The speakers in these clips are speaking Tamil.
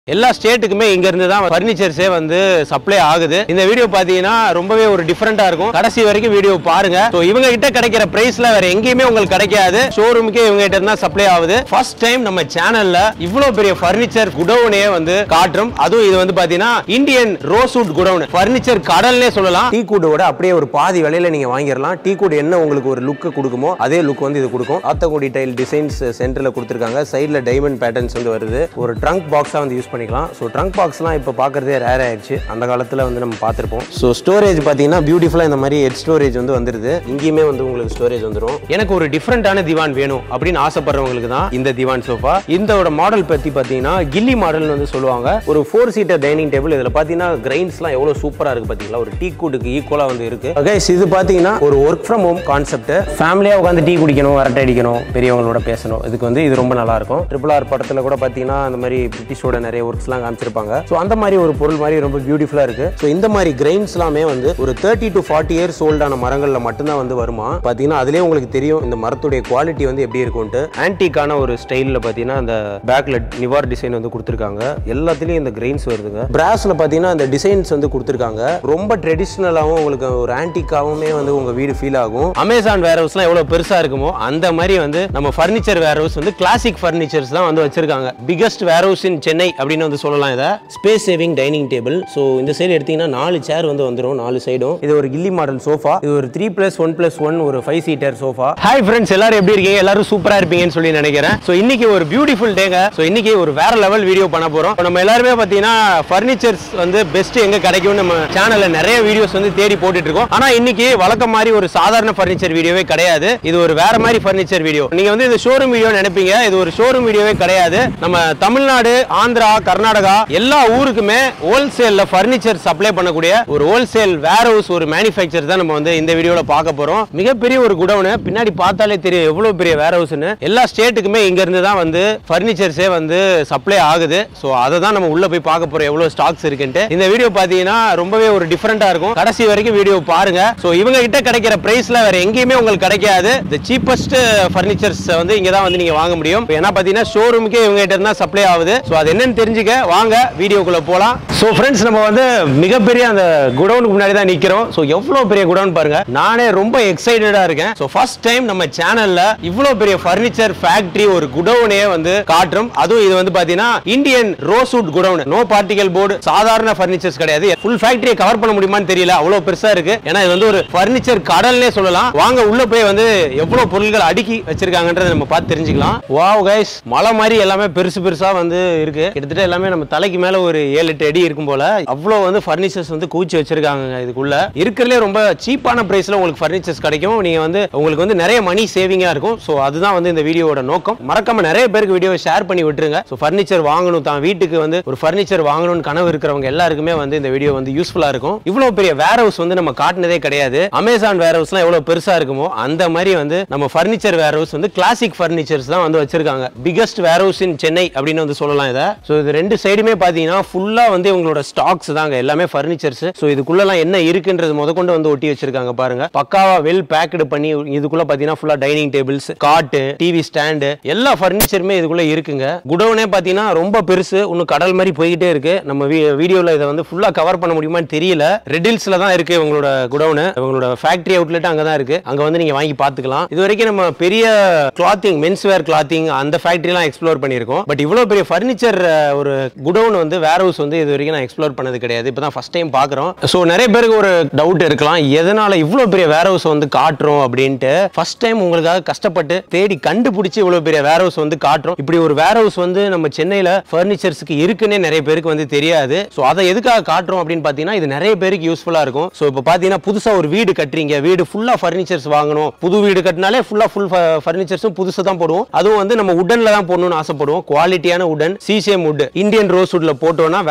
எல்லா ஸ்டேட்டுக்குமே இங்க இருந்து தான் ஃபர்னிச்சர்ஸே வந்து சப்ளை ஆகுது இந்த வீடியோ பாத்தீங்கன்னா ரொம்பவே ஒரு டிஃபரெண்டா இருக்கும் கடைசி வரைக்கும் வீடியோ பாருங்க So, இவங்க கிட்ட கிடைக்கிற பிரைஸ்ல வேற எங்கேயுமே உங்களுக்கு கிடைக்காது ஷோரூமுக்கே இவங்க கிட்ட இருந்தா சப்ளை ஆகுது ஃபர்ஸ்ட் டைம் நம்ம சேனல்ல இவ்வளவு பெரிய ஃபர்னிச்சர் குடோனே வந்து காட்டுறோம் அதுவும் இது வந்து பாத்தீங்கன்னா இந்தியன் ரோசூட் குடோன் ஃபர்னிச்சர் கடல்னே சொல்லலாம் டீ கூடோட அப்படியே ஒரு பாதி விலையில நீங்க வாங்கிடலாம் டீ கூட் என்ன உங்களுக்கு ஒரு லுக் கொடுக்குமோ அதே லுக் வந்து இது கொடுக்கும் ஆத்தங்குடி டைல் டிசைன்ஸ் சென்டர்ல கொடுத்துருக்காங்க சைடுல டைமண்ட் பேட்டர்ன்ஸ் வந்து வருது ஒரு ட்ரங்க் பாக்ஸா வந்து யூஸ் பண்ணிக்கலாம் ஸோ ட்ரங்க் பாக்ஸ்லாம் இப்போ பார்க்கறதே ரேர் ஆயிடுச்சு அந்த காலத்தில் வந்து நம்ம பார்த்துருப்போம் ஸோ ஸ்டோரேஜ் பார்த்தீங்கன்னா பியூட்டிஃபுல்லாக இந்த மாதிரி ஹெட் ஸ்டோரேஜ் வந்து வந்துருது இங்கேயுமே வந்து உங்களுக்கு ஸ்டோரேஜ் வந்துடும் எனக்கு ஒரு டிஃப்ரெண்டான திவான் வேணும் அப்படின்னு ஆசைப்படுறவங்களுக்கு தான் இந்த திவான் சோஃபா இதோட மாடல் பற்றி பார்த்தீங்கன்னா கில்லி மாடல்னு வந்து சொல்லுவாங்க ஒரு ஃபோர் சீட்டர் டைனிங் டேபிள் இதில் பார்த்தீங்கன்னா கிரைன்ஸ்லாம் எவ்வளோ சூப்பராக இருக்குது பார்த்தீங்களா ஒரு டீ கூட்டுக்கு ஈக்குவலாக வந்து இருக்கு கைஸ் இது பார்த்தீங்கன்னா ஒரு ஒர்க் ஃப்ரம் ஹோம் கான்செப்ட் ஃபேமிலியாக உட்காந்து டீ குடிக்கணும் அரட்டை அடிக்கணும் பெரியவங்களோட பேசணும் இதுக்கு வந்து இது ரொம்ப நல்லா இருக்கும் ட்ரிபிள் ஆர் படத்தில் கூட பார்த்தீங்கன்னா அந்த மாதிரி பிரிட்டிஷோட நிறைய ஒர்க்ஸ்லாம் காமிச்சிருப்பாங்க ஸோ அந்த மாதிரி ஒரு பொருள் மாதிரி ரொம்ப பியூட்டிஃபுல்லாக இருக்கு ஸோ இந்த மாதிரி கிரைன்ஸ் எல்லாமே வந்து ஒரு தேர்ட்டி டு ஃபார்ட்டி இயர்ஸ் ஓல்டான மரங்களில் மட்டும்தான் வந்து வருமா பார்த்தீங்கன்னா அதுலேயே உங்களுக்கு தெரியும் இந்த மரத்துடைய குவாலிட்டி வந்து எப்படி இருக்கும்ட்டு ஆன்டிக்கான ஒரு ஸ்டைலில் பார்த்தீங்கன்னா அந்த பேக்ல நிவார் டிசைன் வந்து கொடுத்துருக்காங்க எல்லாத்துலேயும் இந்த கிரைன்ஸ் வருதுங்க பிராஸ்ல பார்த்தீங்கன்னா அந்த டிசைன்ஸ் வந்து கொடுத்துருக்காங்க ரொம்ப ட்ரெடிஷ்னலாகவும் உங்களுக்கு ஒரு ஆன்டிக்காவுமே வந்து உங்க வீடு ஃபீல் ஆகும் அமேசான் வேர் ஹவுஸ்லாம் எவ்வளோ பெருசா இருக்குமோ அந்த மாதிரி வந்து நம்ம ஃபர்னிச்சர் வேர் ஹவுஸ் வந்து கிளாசிக் ஃபர்னிச்சர்ஸ் தான் வந்து வச்சிருக்காங்க biggest warehouse in Chennai அப்படின்னு வந்து சொல்லலாம் இதை space saving dining table so இந்த சைடு எடுத்தீங்கன்னா நாலு சேர் வந்து வந்துடும் நாலு சைடும் இது ஒரு கில்லி மாடல் சோஃபா இது ஒரு three plus one plus one ஒரு five seater sofa hi friends எல்லாரும் எப்படி இருக்கீங்க எல்லாரும் சூப்பரா இருப்பீங்கன்னு சொல்லி நினைக்கிறேன் ஸோ இன்னைக்கு ஒரு பியூட்டிஃபுல் டேங்க ஸோ இன்னைக்கு ஒரு வேற லெவல் வீடியோ பண்ண போறோம் நம்ம எல்லாருமே பார்த்தீங்கன்னா ஃபர்னிச்சர்ஸ் வந்து பெஸ்ட் எங்க கிடைக்கும் நம்ம சேனல்ல நிறைய வீடியோஸ் வந்து தேடி போட்டுட்டு இருக்கோம் ஆனா இன்னைக்கு வழக்கம் மாதிரி ஒரு சாதாரண ஃபர்னிச்சர் வீடியோவே கிடையாது இது ஒரு வேற மாதிரி ஃபர்னிச்சர் வீடியோ நீங்க வந்து இது ஷோரூம் வீடியோ நினைப்பீங்க இது ஒரு ஷோரூம் வீடியோவே கிடையாது நம்ம தமிழ்நாடு ஆந்திரா கர்நாடகா எல்லா ஊருக்குமே ஹோல்சேல்ல ஃபர்னிச்சர் சப்ளை பண்ணக்கூடிய ஒரு ஹோல்சேல் வேர் ஹவுஸ் ஒரு மேனுஃபேக்சர் தான் நம்ம வந்து இந்த வீடியோல பார்க்க போறோம் மிகப்பெரிய ஒரு குடவுன் பின்னாடி பார்த்தாலே தெரியும் எவ்வளவு பெரிய வேர் ஹவுஸ்னு எல்லா ஸ்டேட்டுக்குமே இங்க இருந்து தான் வந்து ஃபர்னிச்சர்ஸே வந்து சப்ளை ஆகுது ஸோ அதை தான் நம்ம உள்ள போய் பார்க்க போறோம் எவ்வளவு ஸ்டாக்ஸ் இருக்குன்ட்டு இந்த வீடியோ பார்த்தீங்கன்னா ரொம்பவே ஒரு டிஃபரெண்டா இருக்கும் கடைசி வரைக்கும் வீடியோ பாருங்க ஸோ இவங்க கிட்ட கிடைக்கிற பிரைஸ்ல வேற எங்கேயுமே உங்களுக்கு கிடைக்காது இந்த சீப்பஸ்ட் ஃபர்னிச்சர்ஸ் வந்து இங்க தான் வந்து நீங்க வாங்க முடியும் இப்ப ஏன்னா பார்த்தீங்கன்னா ஷோரூமுக்கே இவங்க கிட்ட இருந்தா சப்ளை ஆகுது ஸோ அது என்னன்னு தெரிஞ்சுக்க வாங்க வீடியோக்குள்ள போலாம் ஸோ ஃப்ரெண்ட்ஸ் நம்ம வந்து மிகப்பெரிய அந்த குடவுனுக்கு முன்னாடி தான் நிக்கிறோம் ஸோ எவ்வளவு பெரிய குடவுன் பாருங்க நானே ரொம்ப எக்ஸைட்டடா இருக்கேன் ஸோ ஃபர்ஸ்ட் டைம் நம்ம சேனல்ல இவ்வளவு பெரிய ஃபர்னிச்சர் ஃபேக்டரி ஒரு குடவுனே வந்து காட்டுறோம் அதுவும் இது வந்து பாத்தீங்கன்னா Indian rosewood godown no particle board சாதாரண ஃபர்னிச்சர்ஸ் கிடையாது ஃபுல் ஃபேக்டரியை கவர் பண்ண முடியுமான்னு தெரியல அவ்வளவு பெருசா இருக்கு ஏன்னா இது வந்து ஒரு ஃபர்னிச்சர் கடல்னே சொல்லலாம் வாங்க உள்ள போய் வந்து எவ்வளவு பொருட்கள் அடுக்கி வச்சிருக்காங்கன்றதை நம்ம பார்த்து தெரிஞ்சுக்கலாம் வாவ் கைஸ் மலை மாதிரி எல்லாமே பெருசு பெருசா வந்து இருக்கு கிட்டத்தட்ட எல்லாமே நம்ம தலைக்கு மேல ஒரு ஏழு எட்டு அடி இருக்கும் போல அவ்வளவு வந்து ஃபர்னிச்சர்ஸ் வந்து கூச்சி வச்சிருக்காங்க இதுக்குள்ள இருக்கிறதுலே ரொம்ப சீப்பான பிரைஸ்ல உங்களுக்கு ஃபர்னிச்சர்ஸ் கிடைக்கும் நீங்க வந்து உங்களுக்கு வந்து நிறைய மணி சேவிங்கா இருக்கும் ஸோ அதுதான் வந்து இந்த வீடியோவோட நோக்கம் மறக்காம நிறைய பேருக்கு வீடியோ ஷேர் பண்ணி விட்டுருங்க ஸோ ஃபர்னிச்சர் வாங்கணும் தான் வீட்டுக்கு வந்து ஒரு ஃபர்னிச்சர் வாங்கணும்னு கனவு இருக்கிறவங்க எல்லாருக்குமே வந்து இந்த வீடியோ வந்து யூஸ்ஃபுல்லா இருக்கும் இவ்வளவு பெரிய வேர் ஹவுஸ் வந்து நம்ம காட்டினதே கிடையாது அமேசான் வேர் ஹவுஸ்லாம் எவ்வளவு பெருசா இருக்குமோ அந்த மாதிரி வந்து நம்ம ஃபர்னிச்சர் வேர் ஹவுஸ் வந்து கிளாசிக் ஃபர்னிச்சர்ஸ் தான் வந்து வச்சிருக்காங்க biggest warehouse in Chennai அப்படின்னு வந்து சொல்லலாம் இதை ஸோ இது ரெண்டு சைடுமே பார்த்தீங்கன்னா ஃபுல்லா வந்து இவங்களோட ஸ்டாக்ஸ் தாங்க எல்லாமே ஃபர்னிச்சர்ஸ் ஸோ இதுக்குள்ளலாம் என்ன இருக்குன்றது முதற்கொண்டு வந்து ஒட்டி வச்சிருக்காங்க பாருங்க பக்காவா வெல் பேக்கடு பண்ணி இதுக்குள்ள பார்த்தீங்கன்னா ஃபுல்லா dining tables cot TV stand எல்லா ஃபர்னிச்சருமே இதுக்குள்ள இருக்குங்க குடோனே பார்த்தீங்கன்னா ரொம்ப பெருசு இன்னும் கடல் மாதிரி போய்கிட்டே இருக்கு நம்ம வீடியோவில் இதை வந்து ஃபுல்லா கவர் பண்ண முடியுமான்னு தெரியல ரெட்டில்ஸ்ல தான் இருக்கு இவங்களோட குடோனு இவங்களோட ஃபேக்டரி அவுட்லெட் அங்கே தான் இருக்கு அங்கே வந்து நீங்க வாங்கி பார்த்துக்கலாம் இது வரைக்கும் நம்ம பெரிய கிளாத்திங் மென்ஸ் வேர் கிளாத்திங் அந்த ஃபேக்டரிலாம் எக்ஸ்ப்ளோர் பண்ணியிருக்கோம் பட் இவ்வளோ பெரிய ஃபர்னிச்சர் ஒரு குடோன் வந்து வேர் ஹவுஸ் வந்து இது வரைக்கும் நான் எக்ஸ்ப்ளோர் பண்ணது கிடையாது இப்போ தான் ஃபர்ஸ்ட் டைம் பார்க்குறோம் ஸோ நிறைய பேருக்கு ஒரு டவுட் இருக்கலாம் எதனால இவ்வளோ பெரிய வேர் ஹவுஸ் வந்து காட்டுறோம் அப்படின்ட்டு ஃபர்ஸ்ட் டைம் உங்களுக்காக கஷ்டப்பட்டு தேடி கண்டுபிடிச்சி இவ்வளோ பெரிய வேர் ஹவுஸ் வந்து காட்டுறோம் இப்படி ஒரு வேர் ஹவுஸ் வந்து நம்ம சென்னையில் ஃபர்னிச்சர்ஸ்க்கு இருக்குன்னே நிறைய பேருக்கு வந்து தெரியாது ஸோ அதை எதுக்காக காட்டுறோம் அப்படின்னு பார்த்தீங்கன்னா இது நிறைய பேருக்கு யூஸ்ஃபுல்லாக இருக்கும் ஸோ இப்போ பார்த்தீங்கன்னா புதுசாக ஒரு வீடு கட்டுறீங்க வீடு ஃபுல்லாக ஃபர்னிச்சர்ஸ் வாங்கணும் புது வீடு கட்டினாலே ஃபுல்லாக ஃபுல் ஃபர்னிச்சர்ஸும் புதுசு தான் போடுவோம் அதுவும் வந்து நம்ம உடன்ல தான் போடணும்னு ஆசைப்படுவோம் குவாலிட்டியான உடன் சிசிஎம் உட் இந்தியன் ரோஸ் வுட்ல போட்டோம்னா வேற லெவல்ல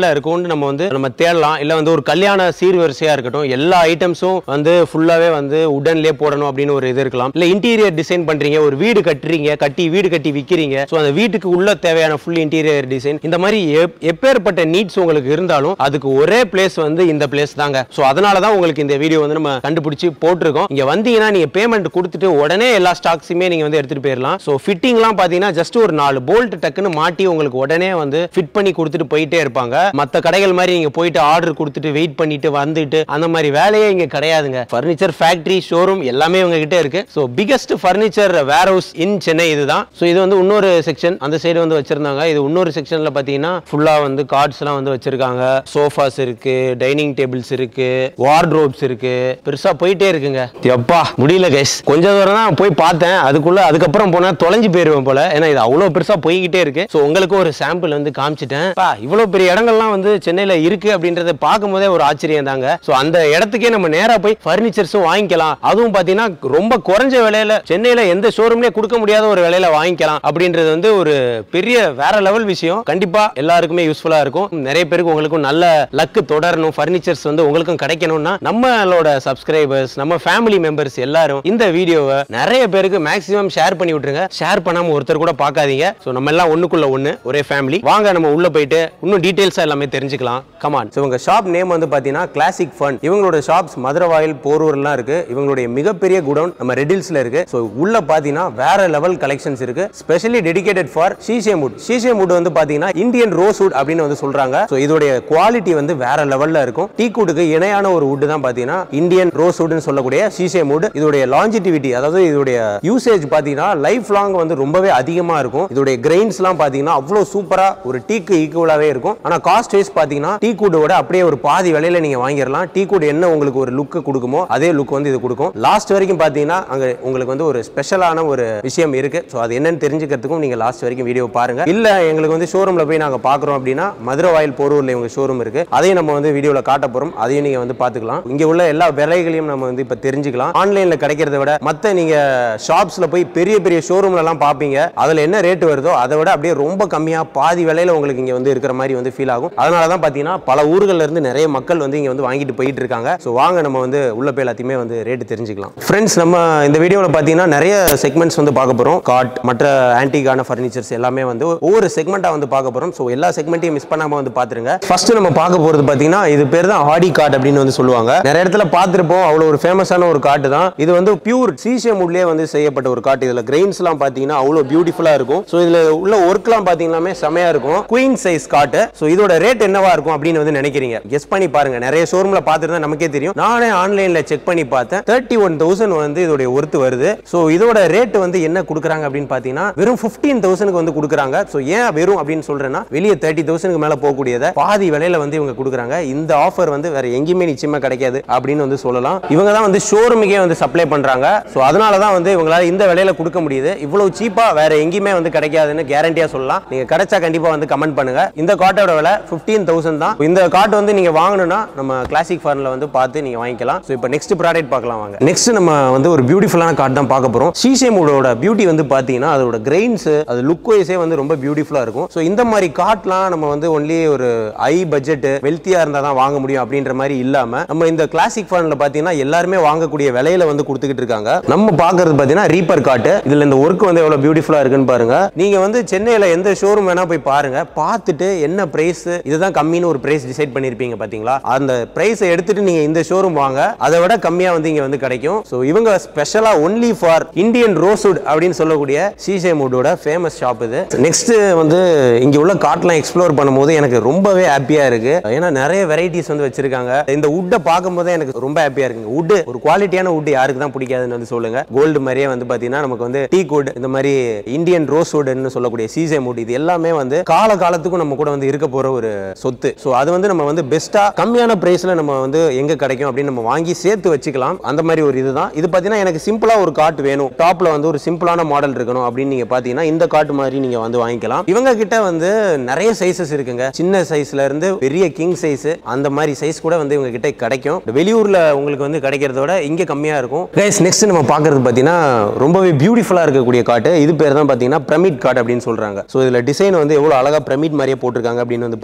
டிசைன்ல இருக்கும்னு நம்ம வந்து நம்ம தேடலாம் இல்ல வந்து ஒரு கல்யாண சீர்வரிசையா இருக்கட்டும் எல்லா ஐட்டம்ஸும் வந்து ஃபுல்லாவே வந்து உடன்லயே போடணும் அப்படின்னு ஒரு இது இருக்கலாம் இல்ல இன்டீரியர் டிசைன் பண்றீங்க ஒரு வீடு கட்டுறீங்க கட்டி வீடு கட்டி விக்கிறீங்க ஸோ அந்த வீட்டுக்கு உள்ள தேவையான ஃபுல் இன்டீரியர் டிசைன் இந்த மாதிரி எப்- எப்பேற்பட்ட நீட்ஸ் உங்களுக்கு இருந்தாலும் அதுக்கு ஒரே பிளேஸ் வந்து இந்த பிளேஸ் தாங்க ஸோ அதனால தான் உங்களுக்கு இந்த வீடியோ வந்து நம்ம கண்டுபிடிச்சு போட்டிருக்கோம் இங்க வந்தீங்கன்னா நீங்க பேமெண்ட் கொடுத்துட்டு உடனே எல்லா ஸ்டாக்ஸுமே நீங்க வந்து எடுத்துட்டு போயிடலாம் ஸோ ஃபிட்டிங்லாம் பார்த்தீங்கன்னா ஜஸ்ட் ஒரு நாலு போல்ட் டக்குன்னு மாட்டி உங்களுக்கு உடனே வந்து ஃபிட் பண்ணி கொடுத்துட்டு போயிட்டே இருப்பாங்க மற்ற கடைகள் மாதிரி நீங்க போயிட்டு ஆர்டர் கொடுத்துட்டு வெயிட் பண்ணிட்டு வந்துட்டு அந்த மாதிரி வேலையே இங்க கிடையாதுங்க ஃபர்னிச்சர் ஃபேக்டரி ஷோரூம் எல்லாமே உங்க கிட்ட இருக்கு so biggest furniture warehouse in Chennai இதுதான் ஸோ இது வந்து இன்னொரு செக்ஷன் அந்த சைடு வந்து வச்சிருந்தாங்க இது இன்னொரு செக்ஷன்ல பார்த்தீங்கன்னா ஃபுல்லா வந்து கார்ட்ஸ் எல்லாம் வந்து வச்சிருக்காங்க சோஃபாஸ் இருக்கு டைனிங் டேபிள்ஸ் இருக்கு வார்ட்ரோப்ஸ் இருக்கு பெருசா போயிட்டே இருக்குங்க எப்பா முடியல கைஸ் கொஞ்ச தூரம் தான் போய் பார்த்தேன் அதுக்குள்ள அதுக்கப்புறம் போனா தொலைஞ்சு போயிருவேன் போல ஏன்னா இது அவ்வளவு பெருசா போய்கிட்டே இருக்கு ஸோ உங்களுக்கு ஒரு சாம்பிள் வந்து காமிச்சிட்டேன் பா இவ்வளவு பெரிய இடங்கள்லாம் வந்து சென்னையில இருக்கு அப்படின்றத பார்க்கும் போதே ஒரு ஆச்சரியம் தாங்க ஸோ அந்த இடத்துக்கே நம்ம நேரா போய் ஃபர்னிச்சர்ஸும் வாங்கிக்கலாம் அதுவும் பாத்தீங்கன்னா ரொம்ப குறைஞ்ச விலையில சென்னையில எந்த ஷோரூம்லயே கொடுக்க முடியாத ஒரு விலையில வாங்கிக்கலாம் அப்படின்றது வந்து ஒரு பெரிய வேற லெவல் விஷயம் கண்டிப்பா எல்லாருக்குமே யூஸ்ஃபுல்லா இருக்கும் நிறைய பேருக்கு உங்களுக்கும் நல்ல லக்கு தொடரணும் ஃபர்னிச்சர்ஸ் வந்து உங்களுக்கும் கிடைக்கணும்னா நம்மளோட சப்ஸ்கிரைபர்ஸ் நம்ம ஃபேமிலி மெம்பர்ஸ் எல்லாரும் இந்த வீடியோவை நிறைய பேருக்கு மேக்ஸிமம் ஷேர் பண்ணி விட்டுருங்க ஷேர் பண்ணாம ஒருத்தர் கூட பார்க்காதீங்க ஸோ நம்ம எல்லாம் ஒண்ணுக்குள்ள ஒண்ணு ஒரே ஃபேமிலி வாங்க நம்ம உள்ள போயிட்டு இன்னும் டீடைல்ஸா எல்லாமே தெரிஞ்சுக்கலாம் கமான் ஸோ உங்க ஷாப் நேம் வந்து பாத்தீங்கன்னா கிளாசிக் ஃபன் இவங்களோட ஷாப்ஸ் மதுரவாயில் போரூர்லாம் இருக்கு இவங்களுடைய மிகப்பெரிய குடவுன் நம்ம ரெடில்ஸ்ல இருக்கு ஸோ உள்ள பாத்தீங்கன்னா வேற லெவல் கலெக்ஷன்ஸ் இருக்கு specially dedicated for sheesham wood sheesham wood வந்து பாத்தீங்கன்னா இந்தியன் ரோஸ் வுட் அப்படின்னு வந்து சொல்றாங்க ஸோ இதோடைய குவாலிட்டி வந்து வேற லெவல்ல இருக்கும் டீ குட்டுக்கு இணையான ஒரு வுட் தான் பாத்தீங்கன்னா இந்தியன் ரோஸ் வுட்னு சொல்லக்கூடிய சீசே வுட் இதோடைய லாஞ்சிட்டிவிட்டி அதாவது இதோடைய யூசேஜ் பாத்தீங்கன்னா லைஃப் லாங் வந்து ரொம்பவே அதிகமா இருக்கும் இதோடைய கிரெயின்ஸ்லாம் பாத்தீங்கன்னா அவ்வளவு சூப்பரா ஒரு டீக்கு ஈக்குவலாவே இருக்கும் ஆனா காஸ்ட் வைஸ் பாத்தீங்கன்னா டீ கூடோட அப்படியே ஒரு பாதி விலையில நீங்க வாங்கிடலாம் டீ கூட் என்ன உங்களுக்கு ஒரு லுக் கொடுக்குமோ அதே லுக் வந்து இது கொடுக்கும் லாஸ்ட் வரைக்கும் பாத்தீங்கன்னா அங்க உங்களுக்கு வந்து ஒரு ஸ்பெஷலான ஒரு விஷயம் இருக்கு ஸோ அது என்னன்னு தெரிஞ்சுக்கிறதுக்கும் நீங்க லாஸ்ட் வரைக்கும் வீடியோ பாருங்க இல்ல எங்களுக்கு வந்து ஷோரூம்ல போய் நாங்க பாக்குறோம் அப்படின்னா மதுரை வாயில் போரூர்ல இவங்க ஷோரூம் இருக்கு அதையும் நம்ம வந்து வீடியோல காட்ட போறோம் அதையும் நீங்க வந்து பாத்துக்கலாம் இங்க உள்ள எல்லா விலைகளையும் நம்ம வந்து இப்ப தெரிஞ்சுக்கலாம் ஆன்லைன்ல கிடைக்கிறத விட மத்த நீங்க ஷாப்ஸ்ல போய் பெரிய பெரிய ஷோரூம்ல எல்லாம் பாப்பீங்க அதுல என்ன ரேட் வருதோ அதை விட அப்படியே ரொம்ப கம்மியா பாதி விலையில உங்களுக்கு இங்க வந்து இருக்கிற மாதிரி வந்து ஃபீல் ஆகும் அதனால தான் பாத்தீங்கன்னா பல ஊர்கள்ல இருந்து நிறைய மக்கள் வந்து இங்க வந்து வாங்கிட்டு போயிட்டு இருக்காங்க ஸோ வாங்க நம்ம வந்து உள்ள போய் எல்லாத்தையுமே வந்து ரேட் தெரிஞ்சுக்கலாம் ஃப்ரெண்ட்ஸ் நம்ம இந்த வீடியோவில் பார்த்தீங்கன்னா நிறைய செக்மெண்ட்ஸ் வந்து பார்க்க போறோம் காட் மற்ற ஆன்டிக்கான ஃபர்னிச்சர்ஸ் எல்லாமே வந்து ஒவ்வொரு செக்மெண்ட்டாக வந்து பார்க்க போறோம் ஸோ எல்லா செக்மெண்ட்டையும் மிஸ் பண்ணாம வந்து பார்த்துருங்க ஃபர்ஸ்ட் நம்ம பார்க்க போறது பார்த்தீங்கன்னா இது பேர் தான் ஹாடி காட் அப்படின்னு வந்து சொல்லுவாங்க நிறைய இடத்துல பார்த்துருப்போம் அவ்வளோ ஒரு ஃபேமஸான ஒரு காட்டு தான் இது வந்து பியூர் சீசியம் உட்லேயே வந்து செய்யப்பட்ட ஒரு காட்டு இதுல கிரெயின்ஸ்லாம் பார்த்தீங்கன்னா அவ்வளோ பியூட்டிஃபுல்லாக இருக்கும் ஸோ இதுல உள்ள ஒர்க்லாம் பார்த்தீங்கன்னாமே செமையா இருக்கும் குயின் சைஸ் காட்டு ஸோ இதோட ரேட் என்னவா இருக்கும் அப்படின்னு வந்து நினைக்கிறீங்க கெஸ் பண்ணி பாருங்க நிறைய ஷோரூம்ல பார்த்துருந்தா நமக்கே தெரியும் நானே ஆன்லைன்ல செக் பண்ணி பார்த்தேன் தேர்ட்டி ஒன் தௌசண்ட் வந்து இதோட ஒர்த்து வருது ஸோ இதோட ரேட் வந்து என்ன கொடுக்குறாங்க அப்படின்னு பார்த்தீங்கன்னா வெறும் ஃபிஃப்டீன் தௌசண்ட்க்கு வந்து கொடுக்குறாங்க ஸோ ஏன் வெறும் அப்படின்னு சொல்றேன்னா வெளியே தேர்ட்டி தௌசண்ட்க்கு மேல போகக்கூடியதை பாதி விலையில வந்து இவங்க கொடுக்குறாங்க இந்த ஆஃபர் வந்து வேற எங்கேயுமே நிச்சயமா கிடைக்காது அப்படின்னு வந்து சொல்லலாம் இவங்க தான் வந்து ஷோரூமுக்கே வந்து சப்ளை பண்றாங்க ஸோ அதனால தான் வந்து இவங்களால இந்த விலையில கொடுக்க முடியுது இவ்வளவு சீப்பா வேற எங்கேயுமே வந்து கிடைக்காதுன்னு கேரண்டியா சொல்லலாம் நீங்க கிடைச்சா கண்டிப்பா வந்து கமெண்ட் பண்ணுங்க இந்த காட்டோட விலை ஃபிஃப்டீன் தௌசண்ட் தான் இந்த காட் வந்து நீங்க வாங்கணும்னா நம்ம கிளாசிக் ஃபார்ம்ல வந்து பார்த்து நீங்க வாங்கிக்கலாம் ஸோ இப்போ நெக்ஸ்ட் ப்ராடக்ட் பார்க்கலாம் வாங்க நெக்ஸ்ட் நம்ம வந்து ஒரு பியூட்டிஃபுல்லான காட் தான் பார்க்க போறோம் சீசேமோட பியூட்டி வந்து பாத்தீங்கன்னா அதோட கிரெயின்ஸ் அது லுக் வைஸே வந்து ரொம்ப பியூட்டிஃபுல்லா இருக்கும் ஸோ இந்த மாதிரி காட்லாம் நம்ம வந்து ஒன்லி ஒரு ஐ பட்ஜெட் வெல்த்தியா இருந்தா தான் வாங்க முடியும் அப்படின்ற மாதிரி இல்லாம நம்ம இந்த கிளாசிக் ஃபார்ம்ல பாத்தீங்கன்னா எல்லாருமே வாங்கக்கூடிய விலையில வந்து கொடுத்துக்கிட்டு இருக்காங்க நம்ம பார்க்கறது பாத்தீங்கன்னா ரீப்பர் காட்டு இதுல இந்த ஒர்க் வந்து எவ்வளவு பியூட்டிஃபுல்லா இருக்குன்னு பாருங்க நீங்க வந்து சென்னையில எந்த ஷோரூம் வேணா போய் பாருங்க பார்த்துட்டு என்ன பிரைஸ் இதுதான் கம்மின்னு ஒரு பிரைஸ் டிசைட் பண்ணிருப்பீங்க பாத்தீங்களா அந்த பிரைஸை எடுத்துட்டு நீங்க இந்த ஷோரூம் வாங்க அதை விட கம்மியா வந்து இங்க வந்து கிடைக்கும் ஸோ இவங்க ஸ்பெஷலா ஒன்லி ஃபார் இந்தியன் ரோஸ்வுட் அப்படின்னு சொல்லக்கூடிய சீசே மூடோட ஃபேமஸ் ஷாப் இது நெக்ஸ்ட் வந்து இங்க உள்ள காட்லாம் எக்ஸ்ப்ளோர் பண்ணும்போது எனக்கு ரொம்பவே ஹாப்பியா இருக்கு ஏன்னா நிறைய வெரைட்டிஸ் வந்து வச்சிருக்காங்க இந்த உட்டை பார்க்கும்போது எனக்கு ரொம்ப ஹாப்பியா இருக்குங்க உட் ஒரு குவாலிட்டியான உட் யாருக்கு தான் பிடிக்காதுன்னு வந்து சொல்லுங்க கோல்டு மாதிரியே வந்து பாத்தீங்கன்னா நமக்கு வந்து டீ குட் இந்த மாதிரி இந்தியன் ரோஸ் வுட்னு சொல்லக்கூடிய சீசே மூட் இது எல்லாமே வந்து கால காலத்துக்கும் நம்ம கூட வந்து இருக்க போற ஒரு சொத்து ஸோ அது வந்து நம்ம வந்து பெஸ்ட்டா கம்மியான பிரைஸ்ல நம்ம வந்து எங்க கிடைக்கும் அப்படின்னு நம்ம வாங்கி சேர்த்து வச்சுக்கலாம் அந்த மாதிரி ஒரு இதுதான் இது பாத்தீங்கன்னா எனக்கு சிம்பிளா ஒரு காட் வேணும் டாப்ல வந்து ஒரு சிம்பிளான மாடல் இருக்கணும் அப்படின்னு நீங்க பாத்தீங்கன்னா இந்த காட் மாதிரி நீங்க வந்து வாங்கிக்கலாம் இவங்க கிட்ட வந்து நிறைய சைசஸ் இருக்குங்க சின்ன சைஸ்ல இருந்து பெரிய கிங் சைஸ் அந்த மாதிரி சைஸ் கூட வந்து இவங்க கிட்ட கிடைக்கும் வெளியூர்ல உங்களுக்கு வந்து கிடைக்கிறத விட இங்க கம்மியா இருக்கும் கைஸ் நெக்ஸ்ட் நம்ம பாக்குறது பாத்தீங்கன்னா ரொம்பவே பியூட்டிஃபுல்லா இருக்கக்கூடிய காட்டு இது பேர் தான் பாத்தீங்கன்னா பிரமிட் காட் அப்படின்னு சொல்றாங்க ஸோ இதுல டிசைன் வந்து எவ்வளவு அழகா பிரமிட் மாதிரியே போட்டிருக்காங்க அப்படின்னு வந்து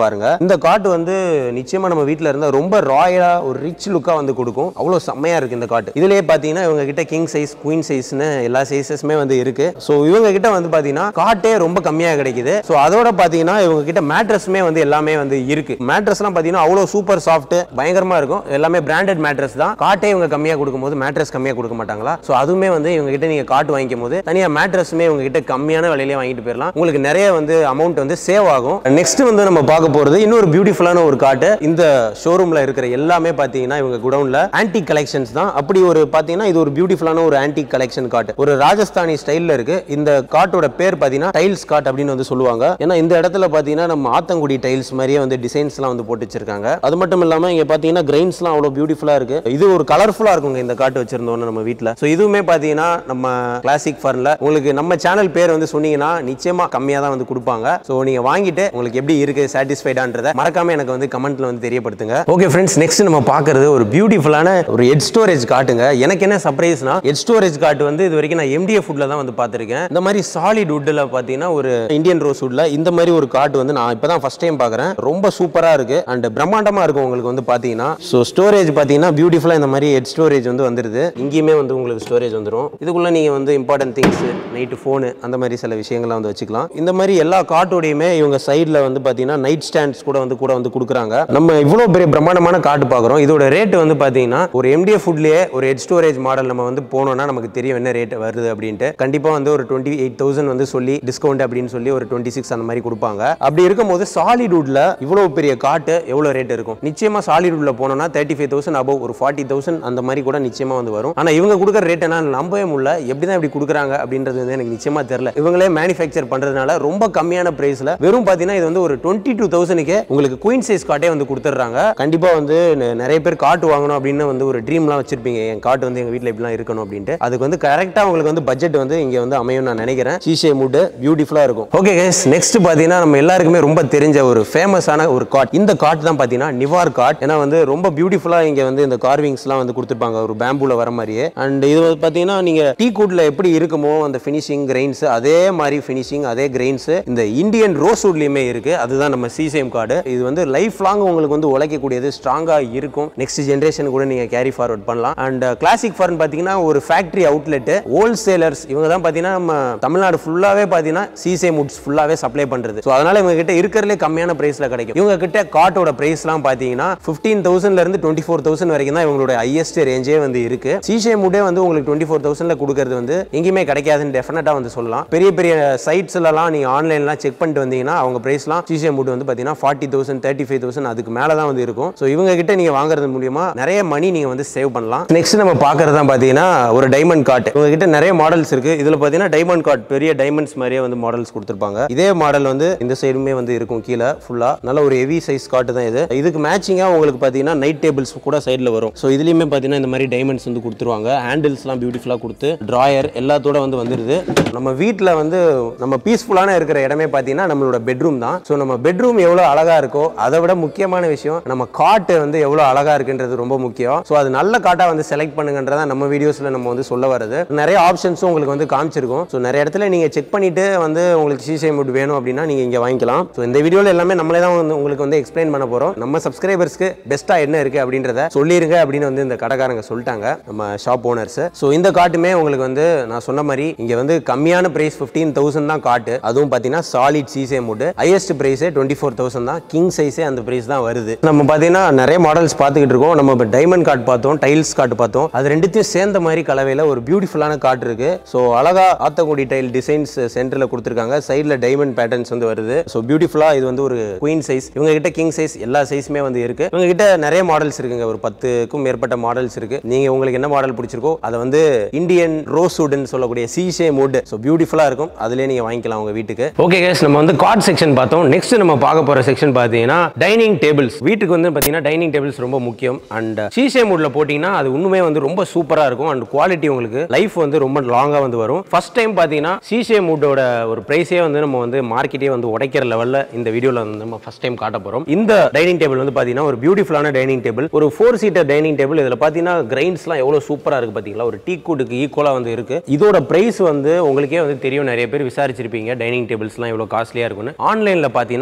பாருங்க இந்த காட்டு வந்து நிச்சயமா நம்ம வீட்ல இருந்தா ரொம்ப ராயலா ஒரு ரிச் லுக்கா வந்து கொடுக்கும் அவ்வளவு செம்மையா இருக்கு இந்த காட்டு இதுலயே பாத்தீங்கன்னா இவங்க கிட்ட கிங் சைஸ் குயின் சைஸ்னு எல்லா சைஸஸுமே வந்து இருக்கு ஸோ இவங்க கிட்ட வந்து பாத்தீங்கன்னா காட்டே ரொம்ப கம்மியா கிடைக்குது ஸோ அதோட பாத்தீங்கன்னா இவங்க கிட்ட மேட்ரஸுமே வந்து எல்லாமே வந்து இருக்கு மேட்ரஸ்லாம் பாத்தீங்கன்னா அவ்வளோ சூப்பர் சாஃப்ட் பயங்கரமா இருக்கும் எல்லாமே பிராண்டட் மேட்ரஸ் தான் காட்டே இவங்க கம்மியா கொடுக்கும்போது மேட்ரஸ் கம்மியா கொடுக்க மாட்டாங்களா ஸோ அதுவுமே வந்து இவங்க கிட்ட நீங்க காட்டு வாங்கிக்கும் போது தனியா மேட்ரஸுமே இவங்க கிட்ட கம்மியான விலையிலே வாங்கிட்டு போயிடலாம் உங்களுக்கு நிறைய வந்து அமௌண்ட் வந்து சேவ் ஆகும் நெக்ஸ்ட் வந்து நம்ம பார்க்க போறது இன்னொரு பியூட்டிஃபுல்லான ஒரு காட்டு இந்த ஷோரூம்ல இருக்கிற எல்லாமே பாத்தீங்கன்னா இவங்க குடவுன்ல ஆன்டிக் கலெக்ஷன்ஸ் தான் அப்படி ஒரு பாத்தீங்கன்னா இது ஒரு பியூட்டிஃபுல்லான ஒரு ஆன்டிக் கலெக்ஷன் காட்டு ஒரு ராஜஸ்தானி ஸ்டைல்ல இருக்கு இந்த காட்டோட பேர் பாத்தீங்கன்னா டைல்ஸ் காட் அப்படின்னு வந்து சொல்லுவாங்க ஏன்னா இந்த இடத்துல பாத்தீங்கன்னா நம்ம ஆத்தங்குடி டைல்ஸ் மாதிரியே வந்து டிசைன்ஸ்லாம் வந்து போட்டு வச்சிருக்காங்க அது மட்டும் இல்லாம இங்க பாத்தீங்கன்னா கிரெயின்ஸ்லாம் அவ்வளவு பியூட்டிஃபுல்லா இருக்கு இது ஒரு கலர்ஃபுல்லா இருக்குங்க இந்த காட்டு வச்சிருந்தோம்னு நம்ம வீட்ல ஸோ இதுவுமே பாத்தீங்கன்னா நம்ம கிளாசிக் ஃபர்ன்ல உங்களுக்கு நம்ம சேனல் பேர் வந்து சொன்னீங்கன்னா நிச்சயமா கம்மியா தான் வந்து கொடுப்பாங்க ஸோ நீங்க வாங்கிட்டு உங்களுக்கு எப்படி இருக்கு சாட்டிஸ்ஃபைடான்றத மறக்காம எனக்கு வந்து கமெண்ட்ல வந்து தெரியப்படுத்துங்க ஓகே ஃப்ரெண்ட்ஸ் நெக்ஸ்ட் நம்ம பார்க்கறது ஒரு பியூட்டிஃபுல்லான ஒரு ஹெட் ஸ்டோரேஜ் காட்டுங்க எனக்கு என்ன சர்ப்ரைஸ்னா ஹெட் ஸ்டோரேஜ் காட்டு வந்து இது வரைக்கும் நான் எம்டிஎஃப் ஃபுட்ல தான் வந்து பார்த்திருக்கேன் இந்த மாதிரி சாலிட் வுட்ல பார்த்தீங்கன்னா ஒரு இந்தியன் ரோஸ் வுட்ல இந்த மாதிரி ஒரு காட்டு வந்து நான் இப்போ தான் ஃபர்ஸ்ட் டைம் பார்க்குறேன் ரொம்ப சூப்பரா இருக்கு அண்ட் பிரம்மாண்டமா இருக்கும் உங்களுக்கு வந்து பார்த்தீங்கன்னா ஸோ ஸ்டோரேஜ் பார்த்தீங்கன்னா பியூட்டிஃபுல்லா இந்த மாதிரி ஹெட் ஸ்டோரேஜ் வந்து வந்துருது இங்கேயுமே வந்து உங்களுக்கு ஸ்டோரேஜ் வந்துடும் இதுக்குள்ள நீங்க வந்து இம்பார்ட்டன்ட் திங்ஸ் நைட்டு ஃபோனு அந்த மாதிரி சில விஷயங்கள்லாம் வந்து வச்சுக்கலாம் இந்த மாதிரி எல்லா காட்டோடையுமே இவங்க சைடில் வந்து பார்த்தீங்கன்னா நைட் ஸ்டாண்ட்ஸ் கூட வந்து கூட வந்து கொடுக்குறாங்க நம்ம இவ்வளோ பெரிய பிரம்மாண்டமான காட்டு பார்க்குறோம் இதோட ரேட் வந்து பார்த்தீங்கன்னா ஒரு எம்டிஎஃப் ஃபுட்லேயே ஒரு ஹெட் ஸ்டோரேஜ் மாடல் நம்ம வந்து போனோம்னா நமக்கு தெரியும் என்ன ரேட் வருது அப்படின்ட்டு கண்டிப்பாக வந்து ஒரு டுவெண்ட்டி எயிட் தௌசண்ட் வந்து சொல்லி டிஸ்கவுண்ட் அப்படின்னு சொல்லி ஒரு டுவெண்ட்டி சிக்ஸ் அந்த மாதிரி கொடுப்பாங்க அப்படி இருக்கும்போது சாலிட்வுட்ல இவ்வளோ பெரிய காட்டு எவ்வளோ ரேட் இருக்கும் நிச்சயமா சாலிட்வுட்ல போனோம்னா தேர்ட்டி ஃபைவ் தௌசண்ட் அபவ் ஒரு ஃபார்ட்டி தௌசண்ட் அந்த மாதிரி கூட நிச்சயமா வந்து வரும் ஆனால் இவங்க கொடுக்குற ரேட் என்ன நம்பவே முடியல எப்படி தான் இப்படி கொடுக்குறாங்க அப்படின்றது வந்து எனக்கு நிச்சயமா தெரியல இவங்களே மேனுஃபேக்சர் பண்றதுனால ரொம்ப கம்மியான பிரைஸ்ல வெறும் பார்த்தீங்கன்னா இது வந்து ஒரு டுவெண்ட்டி டூ தௌசண்ட்க்கு உங்களுக்கு குயின் சைஸ் காட்டே வந்து கொடுத்துட்றாங்க கண்டிப்பா வந்து நெ- நிறைய பேர் காட்டு வாங்கணும் அப்படின்னு வந்து ஒரு ட்ரீம்லாம் வச்சிருப்பீங்க என் காட்டு வந்து எங்க வீட்டில் இப்படிலாம் இருக்கணும் அப்படின்ட்டு அதுக்கு வந்து கரெக்டாக உங்களுக்கு வந்து பட்ஜெட் வந்து இங்க வந்து அமையும் நான் நினைக்கிறேன் சீஷே மூடு பியூட்டிஃபுல்லா இருக்கும் ஓகே கேஸ் நெக்ஸ்ட் பார்த்தீங்கன்னா நம்ம எல்லாருக்குமே ரொம்ப தெரிஞ்ச ஒரு ஃபேமஸான ஒரு காட் இந்த காட் தான் பார்த்தீங்கன்னா நிவார் காட் ஏன்னா வந்து ரொம்ப பியூட்டிஃபுல்லா இங்க வந்து இந்த கார்விங்ஸ்லாம் வந்து கொடுத்துருப்பாங்க ஒரு பேம்பூல வர மாதிரியே அண்ட் இது வந்து பார்த்தீங்கன்னா நீங்க டீ கூட்ல எப்படி இருக்குமோ அந்த ஃபினிஷிங் கிரெயின்ஸ் அதே மாதிரி ஃபினிஷிங் அதே கிரெயின்ஸ் இந்த இந்தியன் ரோஸ் வுட்லயுமே இருக்கு அதுதான் நம்ம சிசேம் கார்டு இது வந்து லைஃப் லாங் உங்களுக்கு வந்து உழைக்கக்கூடியது ஸ்ட்ராங்கா இருக்கும் நெக்ஸ்ட் ஜென்ரேஷன் கூட நீங்க கேரி ஃபார்வர்ட் பண்ணலாம் அண்ட் கிளாசிக் ஃபார்ன் பாத்தீங்கன்னா ஒரு ஃபேக்டரி அவுட்லெட் ஹோல்சேலர்ஸ் இவங்க தான் பாத்தீங்கன்னா நம்ம தமிழ்நாடு ஃபுல்லாவே பாத்தீங்கன்னா சிசேம் வுட்ஸ் ஃபுல்லாவே சப்ளை பண்றது ஸோ அதனால இவங்க கிட்ட இருக்கிறதுலே கம்மியான பிரைஸ்ல கிடைக்கும் இவங்க கிட்ட காட்டோட பிரைஸ்லாம் பாத்தீங்கன்னா ஃபிஃப்டீன் தௌசண்ட்ல இருந்து டுவெண்ட்டி ஃபோர் தௌசண்ட் வரைக்கும் தான் இவங்களோட ஹையஸ்ட் ரேஞ்சே வந்து இருக்கு சிசேம் வுட்டே வந்து உங்களுக்கு டுவெண்ட்டி ஃபோர் தௌசண்ட்ல கொடுக்கறது வந்து எங்கேயுமே கிடைக்காதுன்னு டெஃபினட்டா வந்து சொல்லலாம் பெரிய பெரிய சைட்ஸ்லலாம் நீங்க ஆன்லைன்லாம் செக் பண்ணிட்டு வந்தீங்கன்னா அவங்க பிரைஸ்லாம் சிசிஎம் வுட் வந்து பாத்தீங்கன்னா forty thousand thirty five thousand அதுக்கு மேல தான் வந்து இருக்கும் ஸோ இவங்க கிட்ட நீங்க வாங்குறது மூலியமா நிறைய மணி நீங்க வந்து சேவ் பண்ணலாம் நெக்ஸ்ட் நம்ம பாக்குறது தான் பாத்தீங்கன்னா ஒரு டைமண்ட் காட் இவங்க கிட்ட நிறைய மாடல்ஸ் இருக்கு இதுல பாத்தீங்கன்னா டைமண்ட் காட் பெரிய டைமண்ட்ஸ் மாதிரியே வந்து மாடல்ஸ் கொடுத்துருப்பாங்க இதே மாடல் வந்து இந்த சைடுமே வந்து இருக்கும் கீழே ஃபுல்லா நல்ல ஒரு ஹெவி சைஸ் காட்டு தான் இது இதுக்கு மேட்சிங்கா உங்களுக்கு பாத்தீங்கன்னா நைட் டேபிள்ஸ் கூட சைடுல வரும் ஸோ இதுலயுமே பாத்தீங்கன்னா இந்த மாதிரி டைமண்ட்ஸ் வந்து கொடுத்துருவாங்க ஹேண்டில்ஸ்லாம் பியூட்டிஃபுல்லா கொடுத்து டிராயர் எல்லாத்தோட வந்து வந்துருது நம்ம வீட்டில் வந்து நம்ம பீஸ்ஃபுல்லான இருக்கிற இடமே பார்த்தீங்கன்னா நம்மளோட பெட்ரூம் தான் ஸோ நம்ம பெட்ரூம் எவ்வளோ அழகா இருக்கோ அதை விட முக்கியமான விஷயம் நம்ம காட்டு வந்து எவ்வளோ அழகா இருக்குன்றது ரொம்ப முக்கியம் ஸோ அது நல்ல காட்டா வந்து செலக்ட் பண்ணுங்கன்றதா நம்ம வீடியோஸ்ல நம்ம வந்து சொல்ல வருது நிறைய ஆப்ஷன்ஸும் உங்களுக்கு வந்து காமிச்சிருக்கும் ஸோ நிறைய இடத்துல நீங்க செக் பண்ணிட்டு வந்து உங்களுக்கு சிசிஐ முட் வேணும் அப்படின்னா நீங்க இங்க வாங்கிக்கலாம் ஸோ இந்த வீடியோல எல்லாமே நம்மளே தான் வந்து உங்களுக்கு வந்து எக்ஸ்பிளைன் பண்ண போறோம் நம்ம சப்ஸ்கிரைபர்ஸ்க்கு பெஸ்ட்டா என்ன இருக்கு அப்படின்றத சொல்லிருங்க அப்படின்னு வந்து இந்த கடைக்காரங்க சொல்லிட்டாங்க நம்ம ஷாப் ஓனர்ஸ் ஸோ இந்த காட்டுமே உங்களுக்கு வந்து நான் சொன்ன மாதிரி இங்க வந்து கம்மியான பிரைஸ் ஃபிஃப்டீன் தௌசண்ட் தான் காட்டு அதுவும் பார்த்தீங்கன்னா சாலிட் சீசே முட் ஹையஸ்ட் பிரைஸே டுவெண்ட்டி ஃபோர் தௌசண்ட் தான் கிங் சைஸே அந்த பிரைஸ் தான் வருது நம்ம பார்த்தீங்கன்னா நிறைய மாடல்ஸ் பார்த்துக்கிட்டு இருக்கோம் நம்ம இப்போ டைமண்ட் கார்டு பார்த்தோம் டைல்ஸ் கார்டு பார்த்தோம் அது ரெண்டுத்தையும் சேர்ந்த மாதிரி கலவையில் ஒரு பியூட்டிஃபுல்லான கார்டு இருக்கு ஸோ அழகா ஆத்தங்குடி டைல் டிசைன்ஸ் சென்டரில் கொடுத்துருக்காங்க சைடில் டைமண்ட் பேட்டர்ன்ஸ் வந்து வருது ஸோ பியூட்டிஃபுல்லாக இது வந்து ஒரு குயின் சைஸ் இவங்க கிட்ட கிங் சைஸ் எல்லா சைஸுமே வந்து இருக்கு இவங்க கிட்ட நிறைய மாடல்ஸ் இருக்குங்க ஒரு பத்துக்கும் மேற்பட்ட மாடல்ஸ் இருக்கு நீங்க உங்களுக்கு என்ன மாடல் பிடிச்சிருக்கோ அதை வந்து இந்தியன் ரோஸ் வுட்னு சொல்லக்கூடிய சீஷே மூட் ஸோ பியூட்டிஃபுல்லா இருக்கும் அதுலயே நீங்க வாங்கிக்கலாம் உங்க வீட்டுக்கு ஓகே கேஸ் நம்ம வந்து கார்ட் செக்ஷன் பார்த்தோம் நெக்ஸ்ட் நம்ம பார்க்க போற செக்ஷன் பார்த்தீங்கன்னா டைனிங் டேபிள்ஸ் வீட்டுக்கு வந்து பார்த்தீங்கன்னா டைனிங் டேபிள்ஸ் ரொம்ப முக்கியம் அண்ட் சீஷே மூட்ல போட்டிங்கன்னா அது இன்னுமே வந்து ரொம்ப சூப்பரா இருக்கும் அண்ட் குவாலிட்டி உங்களுக்கு லைஃப் வந்து ரொம்ப லாங்கா வந்து வரும் ஃபர்ஸ்ட் டைம் பார்த்தீங்கன்னா சீஷே மூட்டோட ஒரு பிரைஸே வந்து நம்ம வந்து மார்க்கெட்டே வந்து உடைக்கிற லெவல்ல இந்த வீடியோல வந்து நம்ம ஃபர்ஸ்ட் டைம் காட்ட போறோம் இந்த டைனிங் டேபிள் வந்து பார்த்தீங்கன்னா ஒரு பியூட்டிஃபுல்லான டைனிங் டேபிள் ஒரு ஃபோர் சீட்டர் டைனிங் டேபிள் இதில் பார்த்தீங்கன்னா கிரைன்ஸ்லாம் எவ்வளோ சூப்பராக இருக்கு பார்த்தீங்களா ஒரு டீ கூட்டுக்கு ஈக்குவலாக வந்து இருக்கு இதோட பிரைஸ் வந்து உங்களுக்கே வந்து தெரியும் நிறைய பேர் விசாரிச்சிருப்பீங்க டைனிங் டேபிள்ஸ்லாம் எவ்வளோ காஸ்ட்லியாக இருக்கும்னு ஆன்லைனில் பார்த்தீங்கன்னா இந்த dining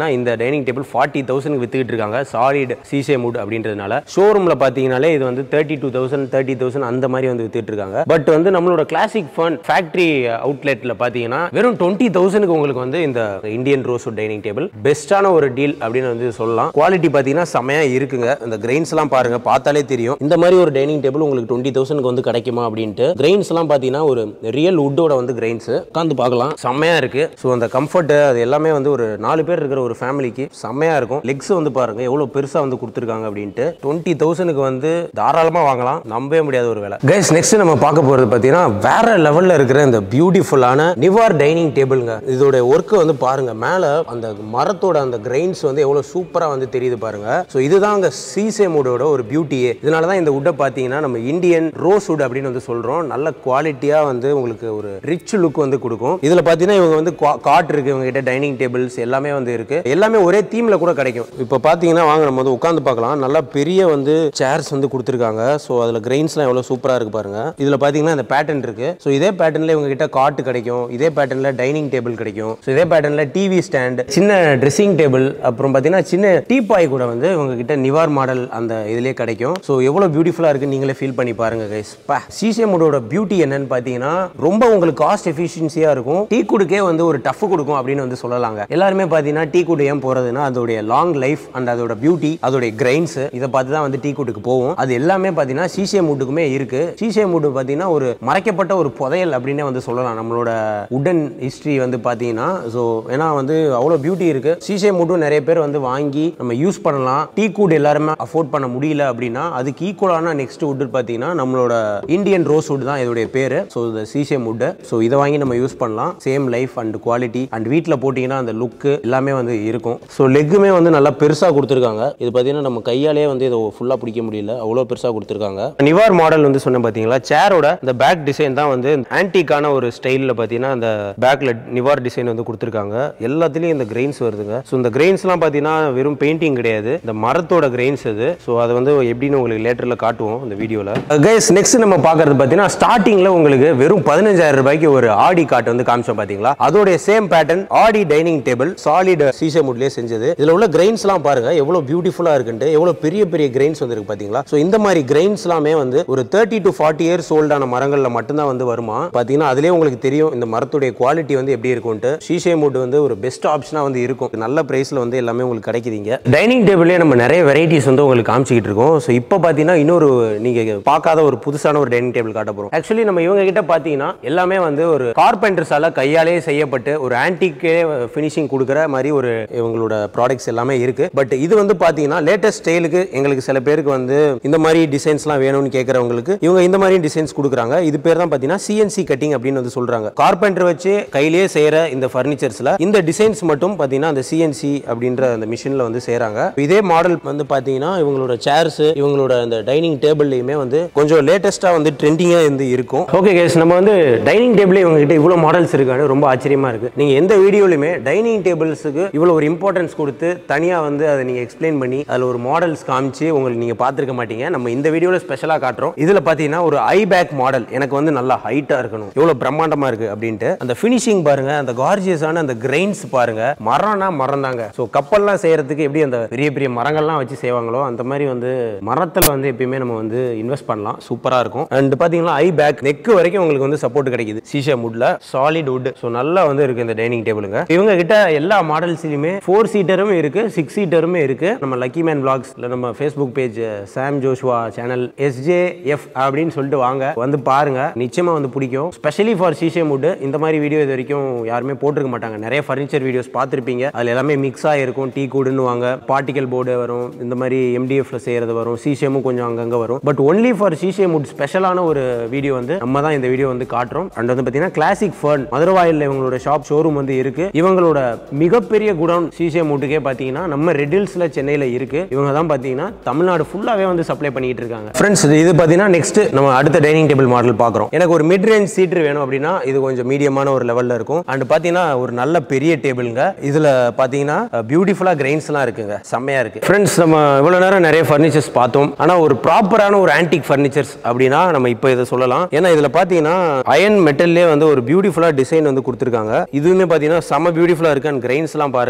dining table forty thousand வித்துக்கிட்டு இருக்காங்க சாலிட் சீசே மூட் அப்படின்றதுனால ஷோரூம்ல பாத்தீங்கனாலே இது வந்து thirty two thousand thirty thousand அந்த மாதிரி வந்து வித்துட்டு இருக்காங்க பட் வந்து நம்மளோட கிளாசிக் ஃபன் ஃபேக்டரி அவுட்லெட்ல பாத்தீங்கன்னா வெறும் டுவெண்ட்டி தௌசண்ட்க்கு உங்களுக்கு வந்து இந்த இந்தியன் ரோஸ்வுட் டைனிங் டேபிள் பெஸ்ட்டான ஒரு டீல் அப்படின்னு வந்து சொல்லலாம் குவாலிட்டி பாத்தீங்கன்னா செமையா இருக்குங்க இந்த கிரெயின்ஸ் எல்லாம் பாருங்க பார்த்தாலே தெரியும் இந்த மாதிரி ஒரு டைனிங் டேபிள் உங்களுக்கு டுவெண்ட்டி தௌசண்ட்க்கு வந்து கிடைக்குமா அப்படின்ட்டு கிரெயின்ஸ் எல்லாம் பாத்தீங்கன்னா ஒரு ரியல் வுட்டோட வந்து கிரெயின்ஸ் உட்காந்து பார்க்கலாம் செம்மையா இருக்கு ஸோ அந்த கம்ஃபர்ட் அது எல்லாமே வந்து ஒரு நாலு பேர் இருக்கிற ஒரு ஃபேமிலிக்கு செம்மையா இருக்கும் லெக்ஸ் வந்து பாருங்க எவ்வளவு பெருசா வந்து கொடுத்துருக்காங்க அப்படின்ட்டு டுவெண்ட்டி தௌசண்ட்க்கு வந்து தாராளமா வாங்கலாம் நம்பவே முடியாத ஒரு வேலை கைஸ் நெக்ஸ்ட் நம்ம பார்க்க போறது பாத்தீங்கன்னா வேற லெவல்ல இருக்கிற இந்த பியூட்டிஃபுல்லான நிவார் டைனிங் டேபிள்ங்க இதோட ஒர்க் வந்து பாருங்க மேல அந்த மரத்தோட அந்த கிரெயின்ஸ் வந்து எவ்வளவு சூப்பரா வந்து தெரியுது பாருங்க ஸோ இதுதான் அங்க சீசேமுடோட ஒரு பியூட்டியே இதனால தான் இந்த வுட்டை பார்த்தீங்கன்னா நம்ம இந்தியன் ரோஸ் வுட் அப்படின்னு வந்து சொல்றோம் நல்ல குவாலிட்டியா வந்து உங்களுக்கு ஒரு ரிச் லுக் வந்து கொடுக்கும் இதுல பார்த்தீங்கன்னா இவங்க வந்து காட் இருக்கு இவங்க கிட்ட டைனிங் டேபிள்ஸ் எல்லாமே வந்து இருக்கு எல்லாமே ஒரே தீம்ல கூட கிடைக்கும் இப்போ பார்த்தீங்கன்னா வாங்க நம்ம வந்து உட்காந்து பார்க்கலாம் நல்லா பெரிய வந்து சேர்ஸ் வந்து கொடுத்துருக்காங்க ஸோ அதில் கிரெயின்ஸ்லாம் எவ்வளோ சூப்பராக இருக்கு பாருங்க இதில் பார்த்தீங்கன்னா இந்த பேட்டர்ன் இருக்கு ஸோ இதே பேட்டர்னில் இவங்க கிட்ட காட்டு கிடைக்கும் இதே பேட்டர்னில் டைனிங் டேபிள் கிடைக்கும் ஸோ இதே பேட்டர்னில் டிவி ஸ்டாண்ட் சின்ன ட்ரெஸ்ஸிங் டேபிள் அப்புறம் பார்த்தீங்கன்னா சின்ன டீபாய் கூட வந்து இவங்க கிட்ட நிவார் மாடல் அந்த இதுலேயே கிடைக்கும் ஸோ எவ்வளோ பியூட்டிஃபுல்லாக இருக்கு நீங்களே ஃபீல் பண்ணி பாருங்க கைஸ் பா சிசிஎம்மோட பியூட்டி என்னன்னு பார்த்தீங்கன்னா ரொம்ப உங்களுக்கு காஸ்ட் எஃபிஷியன்சியாக இருக்கும் டீ குடுக்கே வந்து ஒரு டஃப் கொடுக்கும் அப்படின்னு வந்து சொல்லலாங்க எல்லாருமே பார்த்தீங்கன்னா டீ குடு ஏன் போகிறதுனா அதோடைய லாங் லைஃப் அண்ட் அதோட பியூட்டி அதோடைய கிரைன்ஸ் இதை பார்த்து தான் வந்து டீ குட்டுக்கு போகும் அது எல்லாமே பார்த்தீங்கன்னா சிசிஎம் மூட்டுக்குமே இருக்கு சிசிஎம் மூட்டு பார்த்தீங்கன்னா ஒரு மறைக்கப்பட்ட ஒரு புதையல் அப்படின்னே வந்து சொல்லலாம் நம்மளோட உடன் ஹிஸ்ட்ரி வந்து பார்த்தீங்கன்னா ஸோ ஏன்னா வந்து அவ்வளோ பியூட்டி இருக்கு சிசிஎம் மூட்டும் நிறைய பேர் வந்து வாங்கி நம்ம யூஸ் பண்ணலாம் டீ கூட் எல்லாருமே அஃபோர்ட் பண்ண முடியல அப்படின்னா அதுக்கு ஈக்குவலான நெக்ஸ்ட் வுட் பார்த்தீங்கன்னா நம்மளோட இந்தியன் ரோஸ் வுட் தான் இதோடைய பேர் ஸோ இந்த சிசிஎம் வுட் ஸோ இதை வாங்கி நம்ம யூஸ் பண்ணலாம் same life and quality and வீட்டில் போட்டிங்கன்னா அந்த லுக்கு எல்லாமே வந்து இருக்கும் ஸோ லெக்குமே வந்து நல்லா பெருசாக கொடுத்துருக்காங்க இது பார்த்தீங்கன்னா நம்ம கையாலே வந்து இதை ஃபுல்லாக பிடிக்க முடியல அவ்வளோ பெருசாக கொடுத்துருக்காங்க நிவார் மாடல் வந்து சொன்னேன் பார்த்தீங்களா சேரோட இந்த பேக் டிசைன் தான் வந்து ஆன்டிக்கான ஒரு ஸ்டைலில் பார்த்தீங்கன்னா அந்த பேக்கில் நிவார் டிசைன் வந்து கொடுத்துருக்காங்க எல்லாத்துலேயும் இந்த கிரெயின்ஸ் வருதுங்க ஸோ இந்த கிரெயின்ஸ்லாம் பார்த்தீங்கன்னா வெறும் பெயிண்டிங் கிடையாது இந்த மரத்தோட கிரெயின்ஸ் அது ஸோ அதை வந்து எப்படின்னு உங்களுக்கு லேட்டரில் காட்டுவோம் இந்த வீடியோவில் கைஸ் நெக்ஸ்ட் நம்ம பார்க்கறது பார்த்தீங்கன்னா ஸ்டார்டிங்கில் உங்களுக்கு வெறும் பதினஞ்சாயிரம் ரூபாய்க்கு ஒரு ஆடி காட் வந்து காமிச்சோம் பார்த்தீங்களா அதோடைய சேம் பேட்டர்ன் ஆடி டைனிங் டேபிள் சாலிட் சீசே முட்லேயே செஞ்சது இதில் உள்ள கிரெயின்ஸ்லாம் பாருங்க எவ்வளோ பியூட்டிஃபுல்லாக இருக்குன்ட்டு எவ்வளோ பெரிய பெரிய கிரெயின்ஸ் வந்து இருக்கு பார்த்தீங்களா ஸோ இந்த மாதிரி கிரெயின்ஸ் எல்லாமே வந்து ஒரு தேர்ட்டி டு ஃபார்ட்டி இயர்ஸ் ஓல்டான மரங்களில் மட்டும்தான் வந்து வருமா பார்த்தீங்கன்னா அதுலேயே உங்களுக்கு தெரியும் இந்த மரத்துடைய குவாலிட்டி வந்து எப்படி இருக்கும்ட்டு சீசே மூட் வந்து ஒரு பெஸ்ட் ஆப்ஷனாக வந்து இருக்கும் நல்ல ப்ரைஸில் வந்து எல்லாமே உங்களுக்கு கிடைக்குதுங்க டைனிங் டேபிளே நம்ம நிறைய வெரைட்டிஸ் வந்து உங்களுக்கு காமிச்சிக்கிட்டு இருக்கோம் ஸோ இப்போ பார்த்தீங்கன்னா இன்னொரு நீங்கள் பார்க்காத ஒரு புதுசான ஒரு டைனிங் டேபிள் காட்ட போகிறோம் ஆக்சுவலி நம்ம இவங்க கிட்ட பார்த்தீங்கன்னா எல்லாமே வந்து ஒரு கார்பெண்டர்ஸால கையாலே செய்யப்பட்டு ஒரு ஆன்டிக்கே ஃபினிஷிங் கொடுக்குற மாதிரி ஒரு இவங்களோட ப்ராடக்ட்ஸ் எல்லாமே இருக்கு பட் இது வந்து பார்த்தீங்கன்னா லேட்டஸ்ட் ஸ்டைலுக்கு எங்களுக்கு சில பேருக்கு வந்து இந்த மாதிரி டிசைன்ஸ்லாம் வேணும்னு கேட்குறவங்களுக்கு இவங்க இந்த மாதிரி டிசைன்ஸ் கொடுக்குறாங்க இது பேர் தான் பார்த்தீங்கன்னா சிஎன்சி கட்டிங் அப்படின்னு வந்து சொல்றாங்க கார்பெண்டர் வச்சு கையிலேயே செய்யற இந்த ஃபர்னிச்சர்ஸ்ல இந்த டிசைன்ஸ் மட்டும் பார்த்தீங்கன்னா அந்த சிஎன்சி அப்படின்ற அந்த மிஷினில் வந்து செய்கிறாங்க இதே மாடல் வந்து பார்த்தீங்கன்னா இவங்களோட சேர்ஸ் இவங்களோட அந்த டைனிங் டேபிள்லையுமே வந்து கொஞ்சம் லேட்டஸ்ட்டாக வந்து ட்ரெண்டிங்காக இருந்து இருக்கும் ஓகே கேஸ் நம்ம வந்து டைனிங் டேபிள் இவங்க கிட்ட இவ்வளோ மாடல்ஸ் இருக்கான்னு ரொம்ப ஆச்சரியமா இருக்கு நீங்கள் எந்த வீடியோலையுமே டைனிங் டேபிள்ஸுக்கு இவ்வளோ ஒரு இம்பார்ட்டன்ஸ் கொடுத்து தனியாக வந்து அதை நீங்கள் எக்ஸ்பிளைன் பண்ணி அதில் ஒரு மாடல்ஸ் காமிச்சு உங்களுக்கு நீங்கள் பார்த்துருக்க மாட்டீங்க நம்ம இந்த வீடியோவில் ஸ்பெஷலாக காட்டுறோம் இதில் பார்த்தீங்கன்னா ஒரு ஐ பேக் மாடல் எனக்கு வந்து நல்லா ஹைட்டாக இருக்கணும் எவ்வளோ பிரம்மாண்டமாக இருக்கு அப்படின்ட்டு அந்த ஃபினிஷிங் பாருங்க அந்த கார்ஜியஸான அந்த கிரெயின்ஸ் பாருங்க மரம்னா மரம் தாங்க ஸோ கப்பல்லாம் செய்யறதுக்கு எப்படி அந்த பெரிய பெரிய மரங்கள்லாம் வச்சு செய்வாங்களோ அந்த மாதிரி வந்து மரத்தில் வந்து எப்பயுமே நம்ம வந்து இன்வெஸ்ட் பண்ணலாம் சூப்பராக இருக்கும் அண்ட் பார்த்தீங்கன்னா ஐ பேக் நெக் வரைக்கும் உங்களுக்கு வந்து சப்போர்ட் கிடைக்குது சீஷா வுட்ல சாலிட் வுட் ஸோ நல்லா வந்து இருக்கு இந்த டைனிங் டேபிளுங்க இவங்க கிட்ட எல்லா மாடல்ஸ்லையுமே ஃபோர் சீட்டரும் இருக்கு சிக்ஸ் சீட்டருமே இருக்கு நம்ம லக்கி மேன் பிளாக்ஸ் இல்லை நம்ம Facebook page Sam Joshua channel S J அப்படின்னு சொல்லிட்டு வாங்க வந்து பாருங்க நிச்சயமா வந்து பிடிக்கும் ஸ்பெஷலி ஃபார் சீஷே வுட் இந்த மாதிரி வீடியோ இது வரைக்கும் யாருமே போட்டிருக்க மாட்டாங்க நிறைய ஃபர்னிச்சர் வீடியோஸ் பார்த்துருப்பீங்க அதில் எல்லாமே மிக்ஸ் ஆகிருக்கும் டீ கூடுன்னு வாங்க பார்ட்டிகல் போர்டு வரும் இந்த மாதிரி எம்டிஎஃப்ல செய்யறது வரும் சீஷேமும் கொஞ்சம் அங்கங்கே வரும் பட் ஒன்லி ஃபார் சீஷே வுட் ஸ்பெஷலான ஒரு வீடியோ வந்து நம்ம தான் இந்த வீடியோ வந்து காட்டுறோம் அண்ட் வந்து பார்த்தீங்கன்னா கிளாசிக் ஃபர்ன் மதுரவாயில் இவங்களோட ஷாப் ஷோரூம் வந்து இருக்கு இவங்களோட மிகப்பெரிய குடவுன் சீஷே மூட்டுக்கே பார்த்தீங்கன்னா நம்ம ரெட்டில்ஸ்ல சென்னையில் இருக்கு இவங்க தான் பார்த்தீங்கன்னா தமிழ்நாடு ஃபுல்லாகவே வந்து சப்ளை பண்ணிட்டு இருக்காங்க ஃப்ரெண்ட்ஸ் இது பார்த்தீங்கன்னா நெக்ஸ்ட் நம்ம அடுத்த டைனிங் டேபிள் மாடல் பார்க்குறோம் எனக்கு ஒரு மிட் ரேஞ்ச் சீட்ரு வேணும் அப்படின்னா இது கொஞ்சம் மீடியமான ஒரு லெவலில் இருக்கும் அண்ட் பார்த்தீங்கன்னா ஒரு நல்ல பெரிய டேபிளுங்க இதில் பார்த்தீங்கன்னா பியூட்டிஃபுல்லாக கிரெயின்ஸ்லாம் இருக்குங்க செம்மையாக இருக்கு ஃப்ரெண்ட்ஸ் நம்ம இவ்வளோ நேரம் நிறைய ஃபர்னிச்சர்ஸ் பார்த்தோம் ஆனால் ஒரு ப்ராப்பரான ஒரு ஆன்டிக் ஃபர்னிச்சர்ஸ் அப்படின்னா நம்ம இப்போ இதை சொல்லலாம் ஏன்னா இதில் பார்த்தீங்கன்னா அயன் மெட்டல்லே வந்து ஒரு பியூட்டிஃபுல்லாக டிசைன் வந்து கொடுத்துருக்காங்க இதுவுமே பார்த்தீங்கன்னா செம்ம பியூட்டிஃபுல்லாக இருக்கு அண்ட் கிரெயின்ஸ்லாம் பாருங்க செம்மையாக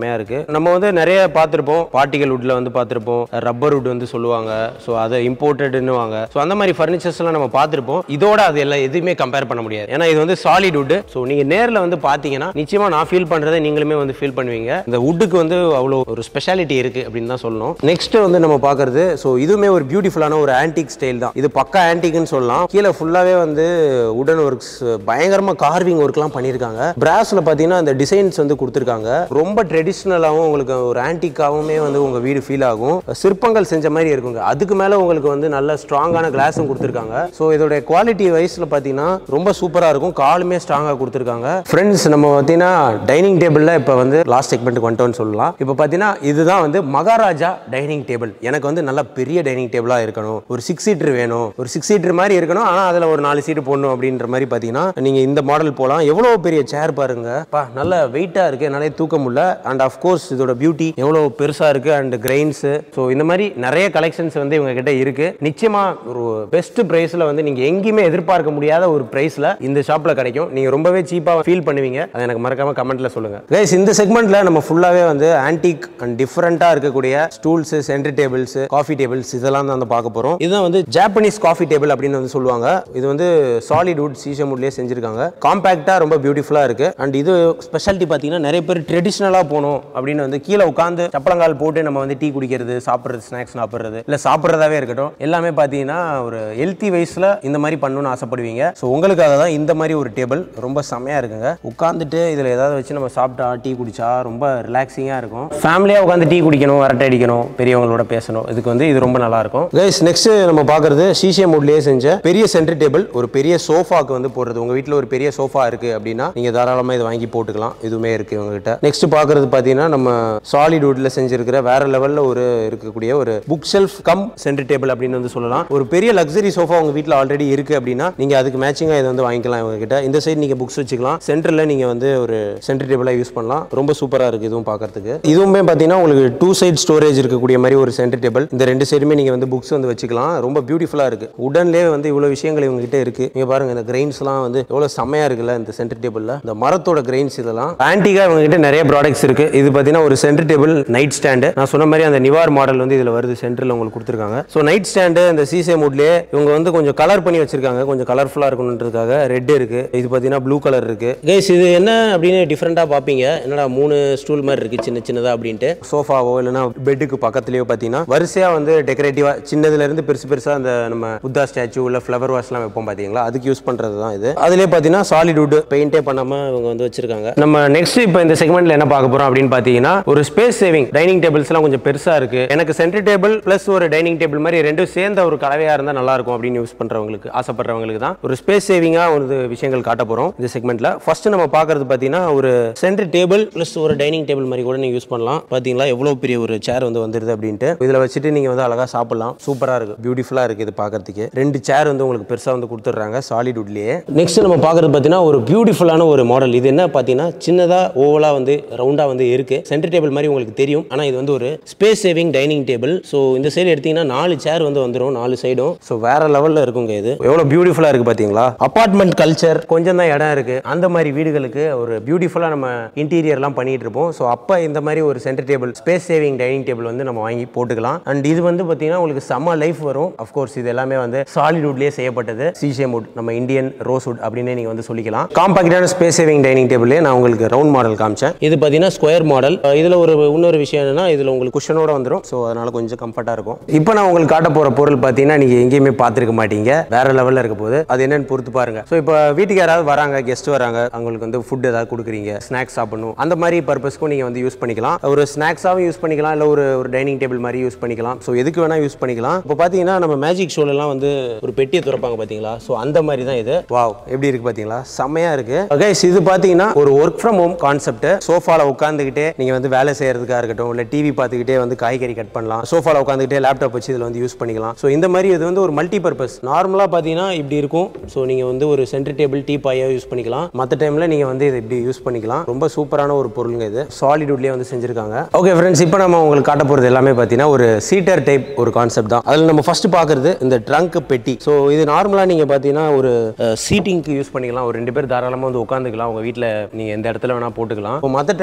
செமையா இருக்கு நம்ம வந்து நிறைய பார்த்துருப்போம் பார்ட்டிகல் வுட்ல வந்து பார்த்துருப்போம் ரப்பர் வுட் வந்து சொல்லுவாங்க ஸோ அதை இம்போர்ட்டட்னு வாங்க ஸோ அந்த மாதிரி ஃபர்னிச்சர்ஸ்லாம் நம்ம பார்த்துருப்போம் இதோட அது எல்லாம் எதுவுமே கம்பேர் பண்ண முடியாது ஏன்னா இது வந்து சாலிட் வுட் ஸோ நீங்க நேரில் வந்து பார்த்தீங்கன்னா நிச்சயமா நான் ஃபீல் பண்றதை நீங்களுமே வந்து ஃபீல் பண்ணுவீங்க இந்த வுட்டுக்கு வந்து அவ்வளோ ஒரு ஸ்பெஷாலிட்டி இருக்கு அப்படின்னு தான் சொல்லணும் நெக்ஸ்ட் வந்து நம்ம பார்க்கறது ஸோ இதுவுமே ஒரு பியூட்டிஃபுல்லான ஒரு ஆன்டிக் ஸ்டைல் தான் இது பக்கா ஆன்டிக்னு சொல்லலாம் கீழே ஃபுல்லாவே வந்து உடன் ஒர்க்ஸ் பயங்கரமா கார்விங் ஒர்க்லாம் பண்ணியிருக்காங்க பிராஸ்ல பார்த்தீங்கன்னா அந்த டிசைன்ஸ் வந்து கொடுத்துருக்காங்க ரொம்ப ட்ரெடிஷ்னலாகவும் உங்களுக்கு ஒரு ஆன்டிக்காவுமே வந்து உங்க வீடு ஃபீல் ஆகும் சிற்பங்கள் செஞ்ச மாதிரி இருக்குங்க அதுக்கு மேல உங்களுக்கு வந்து நல்ல ஸ்ட்ராங்கான கிளாஸும் கொடுத்துருக்காங்க ஸோ இதோட குவாலிட்டி வைஸ்ல பார்த்தீங்கன்னா ரொம்ப சூப்பரா இருக்கும் காலுமே ஸ்ட்ராங்காக கொடுத்துருக்காங்க ஃப்ரெண்ட்ஸ் நம்ம பார்த்தீங்கன்னா டைனிங் டேபிளில் இப்போ வந்து லாஸ்ட் செக்மெண்ட்டுக்கு வந்துட்டோம்னு சொல்லலாம் இப்போ பார்த்தீங்கன்னா இதுதான் வந்து மகாராஜா டைனிங் டேபிள் எனக்கு வந்து நல்ல பெரிய டைனிங் டேபிளாக இருக்கணும் ஒரு சிக்ஸ் சீட்டர் வேணும் ஒரு சிக்ஸ் சீட்டர் மாதிரி இருக்கணும் ஆனால் அதில் ஒரு நாலு சீட்டு போடணும் அப்படின்ற மாதிரி பார்த்தீங்கன்னா நீங்கள் இந்த மாடல் போகலாம் எவ்வளோ பெரிய சேர் பாருங்க பா நல்ல வெயிட்டாக இருக்குது என்னாலே தூக்க முடியல அண்ட் கோர்ஸ் இதோட பியூட்டி எவ்வளோ பெருசாக இருக்குது அண்ட் கிரெயின்ஸு ஸோ இந்த மாதிரி நிறைய கலெக்ஷன்ஸ் வந்து இவங்க கிட்ட இருக்கு நிச்சயமாக ஒரு பெஸ்ட் ப்ரைஸில் வந்து நீங்கள் எங்கேயுமே எதிர்பார்க்க முடியாத ஒரு ப்ரைஸில் இந்த ஷாப்பில் கிடைக்கும் நீங்கள் ரொம்பவே சீப்பாக ஃபீல் பண்ணுவீங்க அதை எனக்கு மறக்காம கமெண்ட்ல சொல்லுங்க கைஸ் இந்த செக்மெண்ட்ல நம்ம ஃபுல்லாவே வந்து ஆன்டிக் அண்ட் டிஃப்ரெண்டா இருக்கக்கூடிய stools center tables coffee tables இதெல்லாம் தான் வந்து பார்க்க போறோம் இதுதான் வந்து ஜாப்பனீஸ் காஃபி டேபிள் அப்படின்னு வந்து சொல்லுவாங்க இது வந்து சாலிட் வுட் சீசம் வுட்லயே செஞ்சிருக்காங்க காம்பாக்டா ரொம்ப பியூட்டிஃபுல்லா இருக்கு அண்ட் இது ஸ்பெஷாலிட்டி பார்த்தீங்கன்னா நிறைய பேர் ட்ரெடிஷ்னலா போகணும் அப்படின்னு வந்து கீழே உட்காந்து சப்பளங்கால் போட்டு நம்ம வந்து டீ குடிக்கிறது சாப்பிட்றது ஸ்நாக்ஸ் சாப்பிட்றது இல்லை சாப்பிட்றதாவே இருக்கட்டும் எல்லாமே பார்த்தீங்கன்னா ஒரு ஹெல்த்தி வைஸ்ல இந்த மாதிரி பண்ணணும்னு ஆசைப்படுவீங்க ஸோ உங்களுக்காக தான் இந்த மாதிரி ஒரு டேபிள் ரொம்ப செமையா இருக்குங்க உட்காந்துட்டு இதில் ஏதாவது வச்சு நம்ம சாப்பிட்டா டீ குடிச்சா ரொம்ப ரிலாக்ஸிங்காக இருக்கும் ஃபேமிலியாக உட்காந்து டீ குடிக்கணும் அரட்டை அடிக்கணும் பெரியவங்களோட பேசணும் இதுக்கு வந்து இது ரொம்ப நல்லா இருக்கும் கைஸ் நெக்ஸ்ட் நம்ம பார்க்கறது சீசியம் வுட்லேயே செஞ்ச பெரிய சென்டர் டேபிள் ஒரு பெரிய சோஃபாக்கு வந்து போடுறது உங்க வீட்டில் ஒரு பெரிய சோஃபா இருக்கு அப்படின்னா நீங்க தாராளமாக இதை வாங்கி போட்டுக்கலாம் இதுவுமே இருக்கு உங்ககிட்ட நெக்ஸ்ட் பார்க்கறது பார்த்தீங்கன்னா நம்ம சாலிட் வுட்ல செஞ்சிருக்கிற வேற லெவலில் ஒரு இருக்கக்கூடிய ஒரு book shelf cum center table அப்படின்னு வந்து சொல்லலாம் ஒரு பெரிய லக்ஸரி சோஃபா உங்க வீட்டில் ஆல்ரெடி இருக்கு அப்படின்னா நீங்க அதுக்கு மேட்சிங்காக இதை வந்து வாங்கிக்கலாம் இவங்க கிட்ட இந்த சைடு நீங்க புக்ஸ் வச்சுக்கலாம் சென்டரில் நீங்க வந்து ஒரு சென்டர் டேபிளாக யூஸ் பண்ணலாம் ரொம்ப சூப்பராக இருக்கு இதுவும் பார்க்கறதுக்கு இதுவுமே பார்த்தீங்கன்னா உங்களுக்கு டூ சைடு ஸ்டோரேஜ் இருக்கக்கூடிய மாதிரி ஒரு சென்டர் டேபிள் இந்த ரெண்டு சைடுமே நீங்க வந்து புக்ஸ் வந்து வச்சுக்கலாம் ரொம்ப பியூட்டிஃபுல்லாக இருக்கு உடன்லேயே வந்து இவ்வளோ விஷயங்கள் இவங்க கிட்ட இருக்கு நீங்க பாருங்க இந்த கிரெயின்ஸ்லாம் வந்து எவ்வளோ செமையா இருக்குல்ல இந்த சென்டர் டேபிளில் இந்த மரத்தோட கிரெயின்ஸ் இதெல்லாம் ஆன்டிகா இவங்க கிட்ட நிறைய ப்ராடக்ட்ஸ் இருக்கு இது பார்த்தீங்கன்னா ஒரு சென்டர் டேபிள் நைட் ஸ்டாண்டு நான் சொன்ன மாதிரி அந்த நிவார் மாடல் வந்து இதில் வருது சென்டரில் உங்களுக்கு கொடுத்துருக்காங்க ஸோ நைட் ஸ்டாண்டு இந்த சிசே மூட்லேயே இவங்க வந்து கொஞ்சம் கலர் பண்ணி வச்சிருக்காங்க கொஞ்சம் கலர்ஃபுல்லாக இருக்கணுன்றதுக்காக ரெட் இருக்கு இது பார்த்தீங்கன்னா ப்ளூ கலர் இருக்கு கைஸ் இது என்ன அப்படின்னு டிஃப்ரெண்ட்டாக பார்ப்பீங்க என்னடா மூணு ஸ்டூல் மாதிரி இருக்கு சின்ன சின்னதா அப்படின்ட்டு சோஃபாவோ இல்லைன்னா பெட்டுக்கு பக்கத்துலயோ பார்த்தீங்கன்னா வரிசையா வந்து டெக்கரேட்டிவா சின்னதுல இருந்து பெருசு பெருசா அந்த நம்ம புத்தா ஸ்டாச்சு இல்ல ஃப்ளவர் வாஷ்லாம் வைப்போம் பாத்தீங்களா அதுக்கு யூஸ் பண்றது தான் இது அதுலயே பார்த்தீங்கன்னா சாலிட் வுட் பெயிண்டே பண்ணாம இவங்க வந்து வச்சிருக்காங்க நம்ம நெக்ஸ்ட் இப்போ இந்த செக்மெண்ட்ல என்ன பார்க்க போறோம் அப்படின்னு பார்த்தீங்கன்னா ஒரு ஸ்பேஸ் சேவிங் டைனிங் டேபிள்ஸ்லாம் கொஞ்சம் பெருசா இருக்கு எனக்கு சென்டர் டேபிள் பிளஸ் ஒரு டைனிங் டேபிள் மாதிரி ரெண்டும் சேர்ந்த ஒரு கலவையா இருந்தா நல்லா இருக்கும் அப்படின்னு யூஸ் பண்றவங்களுக்கு ஆசைப்படுறவங்களுக்கு தான் ஒரு ஸ்பேஸ் சேவிங்கா ஒரு விஷயங்கள் காட்ட போறோம் இந்த செக்மெண்ட்ல ஃபர்ஸ்ட் நம்ம பார்க்கறது பார்த்தீங்கன்னா ஒரு சென்டர் டேபிள் ப்ளஸ் ஒரு டைனிங் டேபிள் மாதிரி கூட நீங்க யூஸ் பண்ணலாம் பாத்தீங்களா எவ்வளவு பெரிய ஒரு சேர் வந்து வந்துருது அப்படின்ட்டு இதுல வச்சுட்டு நீங்க வந்து அழகா சாப்பிடலாம் சூப்பரா இருக்கு பியூட்டிஃபுல்லா இருக்கு இது பார்க்கறதுக்கு ரெண்டு சேர் வந்து உங்களுக்கு பெருசா வந்து கொடுத்துட்றாங்க சாலிட் வுட்லயே நெக்ஸ்ட் நம்ம பார்க்கறது பார்த்தீங்கன்னா ஒரு பியூட்டிஃபுல்லான ஒரு மாடல் இது என்ன பார்த்தீங்கன்னா சின்னதா ஓவலா வந்து ரவுண்டா வந்து இருக்கு சென்டர் டேபிள் மாதிரி உங்களுக்கு தெரியும் ஆனா இது வந்து ஒரு space saving dining table so இந்த சைடு எடுத்தீங்கன்னா நாலு சேர் வந்து வந்துடும் நாலு சைடும் ஸோ வேற லெவல்ல இருக்குங்க இது எவ்வளவு பியூட்டிஃபுல்லா இருக்கு பாத்தீங்களா அபார்ட்மெண்ட் கல்ச்சர் கொஞ்சம் தான் இடம் இருக்கு அந்த மாதிரி வீடுகளுக்கு ஒரு பியூட்டிஃபுல்லா நம்ம இன்டீரியர்லாம் பண்ணிட்டு இருப்போம் ஸோ அப்போ இந்த மாதிரி ஒரு center table space saving dining table வந்து நம்ம வாங்கி போட்டுக்கலாம் அண்ட் இது வந்து பார்த்தீங்கன்னா உங்களுக்கு செம்ம லைஃப் வரும் அஃப்கோர்ஸ் இது எல்லாமே வந்து சாலிட் வுட்லேயே செய்யப்பட்டது சீஷேம் வுட் நம்ம இந்தியன் ரோஸ் வுட் அப்படின்னு நீங்கள் வந்து சொல்லிக்கலாம் காம்பாக்டான ஸ்பேஸ் சேவிங் டைனிங் டேபிளே நான் உங்களுக்கு ரவுண்ட் மாடல் காமிச்சேன் இது பார்த்தீங்கன்னா ஸ்கொயர் மாடல் இதில் ஒரு இன்னொரு விஷயம் என்னன்னா இதில் உங்களுக்கு குஷனோட வந்துடும் ஸோ அதனால கொஞ்சம் கம்ஃபர்ட்டாக இருக்கும் இப்போ நான் உங்களுக்கு காட்ட போகிற பொருள் பார்த்தீங்கன்னா நீங்கள் எங்கேயுமே பார்த்துருக்க மாட்டீங்க வேற லெவலில் இருக்க போது அது என்னன்னு பொறுத்து பாருங்க ஸோ இப்போ வீட்டுக்கு யாராவது வராங்க கெஸ்ட் வராங்க அவங்களுக்கு வந்து ஃபுட் ஏதாவது கொடுக்குறீங்க ஸ்நாக்ஸ் சாப்பிடணும் அந்த மாதிரி பர்பஸ்க்கும் நீங்கள் வந்து யூஸ் பண்ணிக்கலாம் ஒரு ஸ்நாக்ஸாகவும் யூஸ் பண்ணிக்கலாம் இல்லை ஒரு ஒரு டைனிங் டேபிள் மாதிரி யூஸ் பண்ணிக்கலாம் ஸோ எதுக்கு வேணால் யூஸ் பண்ணிக்கலாம் இப்போ பார்த்தீங்கன்னா நம்ம மேஜிக் ஷோலெல்லாம் வந்து ஒரு பெட்டியை திறப்பாங்க பார்த்தீங்களா ஸோ அந்த மாதிரி தான் இது வாவ் எப்படி இருக்கு பார்த்தீங்களா செம்மையா இருக்கு கைஸ் இது பார்த்தீங்கன்னா ஒரு ஒர்க் ஃப்ரம் ஹோம் கான்செப்ட் சோஃபால உட்காந்துக்கிட்டே நீங்கள் வந்து வேலை செய்யறதுக்காக இருக்கட்டும் இல்லை டிவி பார்த்துக்கிட்டே வந்து காய்கறி கட் பண்ணலாம் சோஃபால உட்காந்துக்கிட்டே லேப்டாப் வச்சு இதில் வந்து யூஸ் பண்ணிக்கலாம் ஸோ இந்த மாதிரி இது வந்து ஒரு மல்டி பர்பஸ் நார்மலாக பார்த்தீங்கன்னா இப்படி இருக்கும் ஸோ நீங்கள் வந்து ஒரு சென்டர் டேபிள் டீ பாயோ யூஸ் பண்ணிக்கலாம் மற்ற டைமில் நீங்கள் வந்து இதை இப்படி யூஸ் பண்ணிக்கலாம் ரொம்ப சூப்பரான ஒரு பொருளுங்க இது சாலிட் வுட்லேயே வந்து செஞ்சிருக்காங்க ஓகே ஃப்ரெண்ட்ஸ் இப்போ நம்ம உங்களுக்கு காட்ட போகிறது எல்லாமே பார்த்தீங்கன்னா ஒரு சீட்டர் டைப் ஒரு கான்செப்ட் தான் அதில் நம்ம ஃபர்ஸ்ட் பார்க்குறது இந்த ட்ரங்க் பெட்டி ஸோ இது நார்மலாக நீங்கள் பார்த்தீங்கன்னா ஒரு சீட்டிங்க்கு யூஸ் பண்ணிக்கலாம் ஒரு ரெண்டு பேர் தாராளமாக வந்து உட்காந்துக்கலாம் உங்கள் வீட்டில் நீங்கள் எந்த இடத்துல வேணால் போட்டுக்கலாம் இப்போ மற்ற டைமில்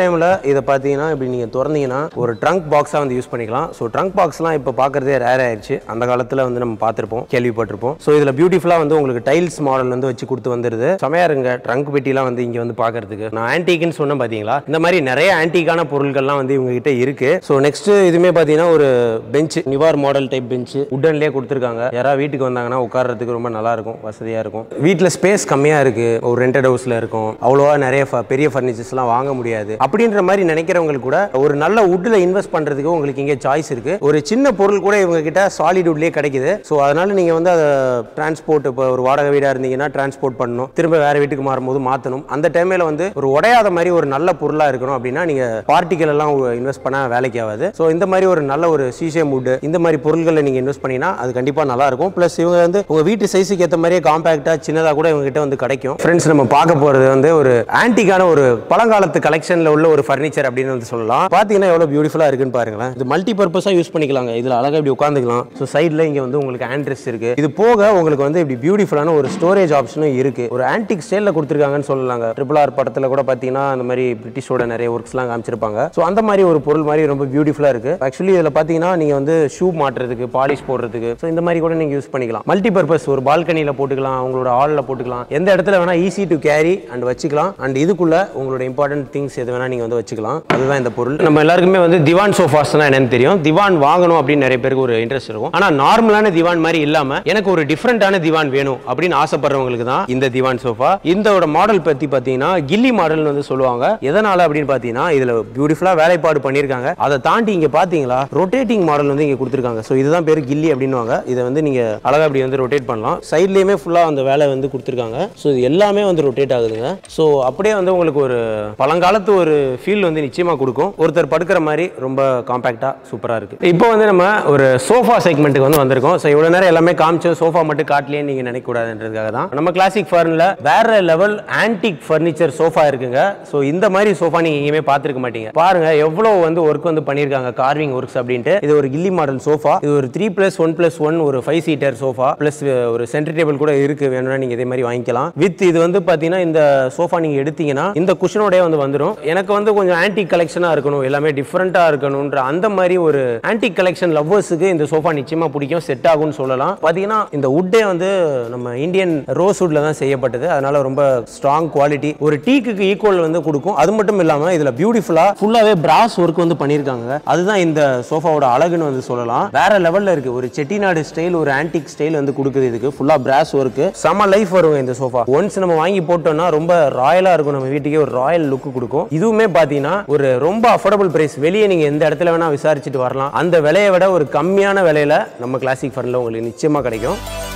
இதை பார்த்தீங்கன்னா இப்படி நீங்கள் திறந்தீங்கன்னா ஒரு ட்ரங்க் பாக்ஸாக வந்து யூஸ் பண்ணிக்கலாம் ஸோ ட்ரங்க் பாக்ஸ்லாம் இப்போ பார்க்குறதே ரேர் ஆயிடுச்சு அந்த காலத்தில் வந்து நம்ம பார்த்துருப்போம் கேள்விப்பட்டிருப்போம் ஸோ இதில் பியூட்டிஃபுல்லாக வந்து உங்களுக்கு டைல்ஸ் மாடல் வந்து வச்சு கொடுத்து வந்துருது செமையா இருங்க ட்ரங்க் பெட்டிலாம் வந்து இங்கே வந்து பார்க்கறதுக்கு நான் ஆன்டிக்னு சொன்னேன் பார்த்தீங்களா இந்த மாதிரி நிறைய ஆன்டிக்கான பொருட்கள்லாம் வந்து இவங்க கிட்ட இருக்கு ஸோ நெக்ஸ்ட் இதுவுமே பார்த்தீங்கன்னா ஒரு bench niwar model type bench உட்டன்லேயே கொடுத்துருக்காங்க யாராவது வீட்டுக்கு வந்தாங்கன்னா உட்கார்றதுக்கு ரொம்ப நல்லா இருக்கும் வசதியாக இருக்கும் வீட்டில் ஸ்பேஸ் கம்மியாக இருக்கு ஒரு ரெண்டட் ஹவுஸில் இருக்கும் அவ்வளோவா நிறைய ஃப- பெரிய ஃபர்னிச்சர்ஸ்லாம் வாங்க முடியாது அப்படின்ற மாதிரி நினைக்கிறவங்களுக்கு கூட ஒரு நல்ல வுட்டில் இன்வெஸ்ட் பண்ணுறதுக்கு உங்களுக்கு இங்கே சாய்ஸ் இருக்கு ஒரு சின்ன பொருள் கூட இவங்க கிட்ட சாலிட் வுட்லேயே கிடைக்குது ஸோ அதனால நீங்கள் வந்து அதை டிரான்ஸ்போர்ட் இப்போ ஒரு வாடகை வீடாக இருந்தீங்கன்னா டிரான்ஸ்போர்ட் பண்ணணும் திரும்ப வேற வீட்டுக்கு மாறும்போது மாற்றணும் அந்த டைமில் வந்து ஒரு உடையாத மாதிரி ஒரு நல்ல பொருளாக இருக்கணும் அப்படின்னா நீங்கள் பார்ட்டிகள் எல்லாம் இன்வெஸ்ட் பண்ண வேலைக்கு ஆகாது ஸோ இந்த மாதிரி ஒரு நல்ல ஒரு சீசம் வுட் இந்த மாதிரி பொருட்களில் நீங்கள் இன்வெஸ்ட் பண்ணினா அது கண்டிப்பாக நல்லா இருக்கும் ப்ளஸ் இவங்க வந்து உங்கள் வீட்டு சைஸுக்கு ஏற்ற மாதிரியே காம்பேக்டாக சின்னதாக கூட இவங்க கிட்ட வந்து கிடைக்கும் ஃப்ரெண்ட்ஸ் நம்ம பார்க்க போகிறது வந்து ஒரு ஆன்டிக்கான ஒரு பழங்காலத்து கலெக்ஷனில் உள்ள ஒரு ஃபர்னிச்சர் அப்படின்னு வந்து சொல்லலாம் பார்த்தீங்கன்னா எவ்வளோ பியூட்டிஃபுல்லாக இருக்குன்னு பாருங்களேன் இது மல்டி பர்பஸாக யூஸ் பண்ணிக்கலாங்க இதில் அழகாக இப்படி உட்காந்துக்கலாம் ஸோ சைடில் இங்கே வந்து உங்களுக்கு ஆண்ட்ரெஸ் இருக்கு இது போக உங்களுக்கு வந்து இப்படி பியூட்டிஃபுல்லான ஒரு ஸ்டோரேஜ் ஆப்ஷனும் இருக்கு ஒரு ஆன்டிக் ஸ்டைலில் கொடுத்துருக்காங்கன்னு சொல்லலாங்க ட்ரிபிள் ஆர் படத்தில் கூட பார்த்தீங்கன்னா அந்த மாதிரி பிரிட்டிஷோட நிறைய ஒர்க்ஸ்லாம் காமிச்சிருப்பாங்க ஸோ அந்த மாதிரி ஒரு பொருள் மாதிரி ரொம்ப பியூட்டிஃபுல்லாக இருக்கு ஆக்சுவலி இதில் பார்த்தீங்கன்னா நீங்கள் வந்து ஷூ மாட்டுறதுக்கு பாலிஷ் போடுறதுக்கு ஸோ இந்த மாதிரி கூட நீங்கள் யூஸ் பண்ணிக்கலாம் மல்டி பர்பஸ் ஒரு பால்கனியில் போட்டுக்கலாம் உங்களோட ஹாலில் போட்டுக்கலாம் எந்த இடத்துல வேணா ஈஸி டு கேரி அண்ட் வச்சுக்கலாம் அண்ட் இதுக்குள்ள உங்களோட இம்பார்ட்டன்ட் திங்ஸ் எது வேணா நீங்கள் வந்து வச்சுக்கலாம் அதுதான் இந்த பொருள் நம்ம எல்லாருக்குமே வந்து திவான் சோஃபாஸ்னா என்னன்னு தெரியும் திவான் வாங்கணும் அப்படின்னு நிறைய பேருக்கு ஒரு இன்ட்ரெஸ்ட் இருக்கும் ஆனால் நார்மலான திவான் மாதிரி இல்லாம எனக்கு ஒரு டிஃப்ரெண்டான திவான் வேணும் அப்படின்னு ஆசைப்படுறவங்களுக்கு தான் இந்த திவான் சோஃபா இதோட மாடல் பத்தி பார்த்தீங்கன்னா கில்லி மாடல்னு வந்து சொல்லுவாங்க எதனால அப்படின்னு பார்த்தீங்கன்னா இதுல பியூட்டிஃபுல்லா வேலைப்பாடு பண்ணியிருக்காங்க அதை தாண்டி இங்க பாத்தீங்களா ரொட்டேட்டிங் மாடல் வந்து இங்க கொடுத்துருக்காங்க ஸோ இதுதான் பேர் கில்லி அப்படின்னுவாங்க இதை வந்து நீங்க அழகா இப்படி வந்து ரொட்டேட் பண்ணலாம் சைட்லயுமே ஃபுல்லா அந்த வேலை வந்து கொடுத்துருக்காங்க ஸோ இது எல்லாமே வந்து ரொட்டேட் ஆகுதுங்க ஸோ அப்படியே வந்து உங்களுக்கு ஒரு பழங்காலத்து ஒரு ஃபீல் வந்து நிச்சயமா கொடுக்கும் ஒருத்தர் படுக்கிற மாதிரி ரொம்ப காம்பாக்டா சூப்பரா இருக்கு இப்போ வந்து நம்ம ஒரு சோஃபா செக்மெண்ட்டுக்கு வந்து வந்திருக்கோம் ஸோ இவ்வளவு நேரம் எல்லாமே காமிச்சோம் சோஃபா மட்டும் காட்டலையே நீங்க நினைக்க கூடாதுன்றதுக்காக தான் நம்ம கிளாசிக் ஃபர்னில் வேற லெவல் ஆன்டிக் ஃபர்னிச்சர் சோஃபா இருக்குங்க ஸோ இந்த மாதிரி சோஃபா நீங்க எங்கேயுமே பார்த்துருக்க மாட்டீங்க பாருங்க எவ்வளவு வந்து ஒர்க் வந்து பண்ணியிருக்காங்க கார்விங் ஒர்க்ஸ் அப்படின்ட்டு இது ஒரு கில்லி மாடல் சோஃபா இது ஒரு three plus one plus one ஒரு ஃபைவ் சீட்டர் சோஃபா பிளஸ் ஒரு சென்டர் டேபிள் கூட இருக்கு வேணும்னா நீங்க இதே மாதிரி வாங்கிக்கலாம் வித் இது வந்து பாத்தீங்கன்னா இந்த சோஃபா நீங்க எடுத்தீங்கன்னா இந்த குஷனோடய வந்து வந்துடும் எனக்கு வந்து கொஞ்சம் ஆன்டிக் கலெக்ஷனா இருக்கணும் எல்லாமே டிஃப்ரெண்டா இருக்கணும்ன்ற அந்த மாதிரி ஒரு ஆன்டிக் கலெக்ஷன் லவ்வர்ஸுக்கு இந்த சோஃபா நிச்சயமா பிடிக்கும் செட் ஆகும்னு சொல்லலாம் பாத்தீங்கன்னா இந்த வுட்டே வந்து நம்ம இந்தியன் ரோஸ் வுட்ல தான் செய்யப்பட்டது அதனால ரொம்ப ஸ்ட்ராங் குவாலிட்டி ஒரு டீக்கு ஈக்குவல் வந்து கொடுக்கும் அது மட்டும் இல்லாம இதுல பியூட்டிஃபுல்லா ஃபுல்லாவே பிராஸ் ஒர்க் வந்து பண்ணிருக்காங்க அதுதான் இந்த சோஃபாவோட அழகுன்னு வந்து சொல்லலாம் வேற லெவல்ல இருக்கு ஒரு செட்டிநாடு ஸ்டைல் ஒரு ஆன்டிக் ஸ்டைல் வந்து கொடுக்குது இதுக்கு ஃபுல்லா பிராஸ் ஒர்க் செம லைஃப் வரும் இந்த சோஃபா ஒன்ஸ் நம்ம வாங்கி போட்டோம்னா ரொம்ப ராயலா இருக்கும் நம்ம வீட்டுக்கே ஒரு ராயல் லுக் கொடுக்கும் இதுவுமே பாத்தீங்கன்னா ஒரு ரொம்ப அஃபோர்டபுள் பிரைஸ் வெளியே நீங்க எந்த இடத்துல வேணா விசாரிச்சுட்டு வரலாம் அந்த விலையை விட ஒரு கம்மியான விலையில நம்ம கிளாசிக் ஃபர்னில் உங்களுக்கு நிச்சயமா கிடைக்கும்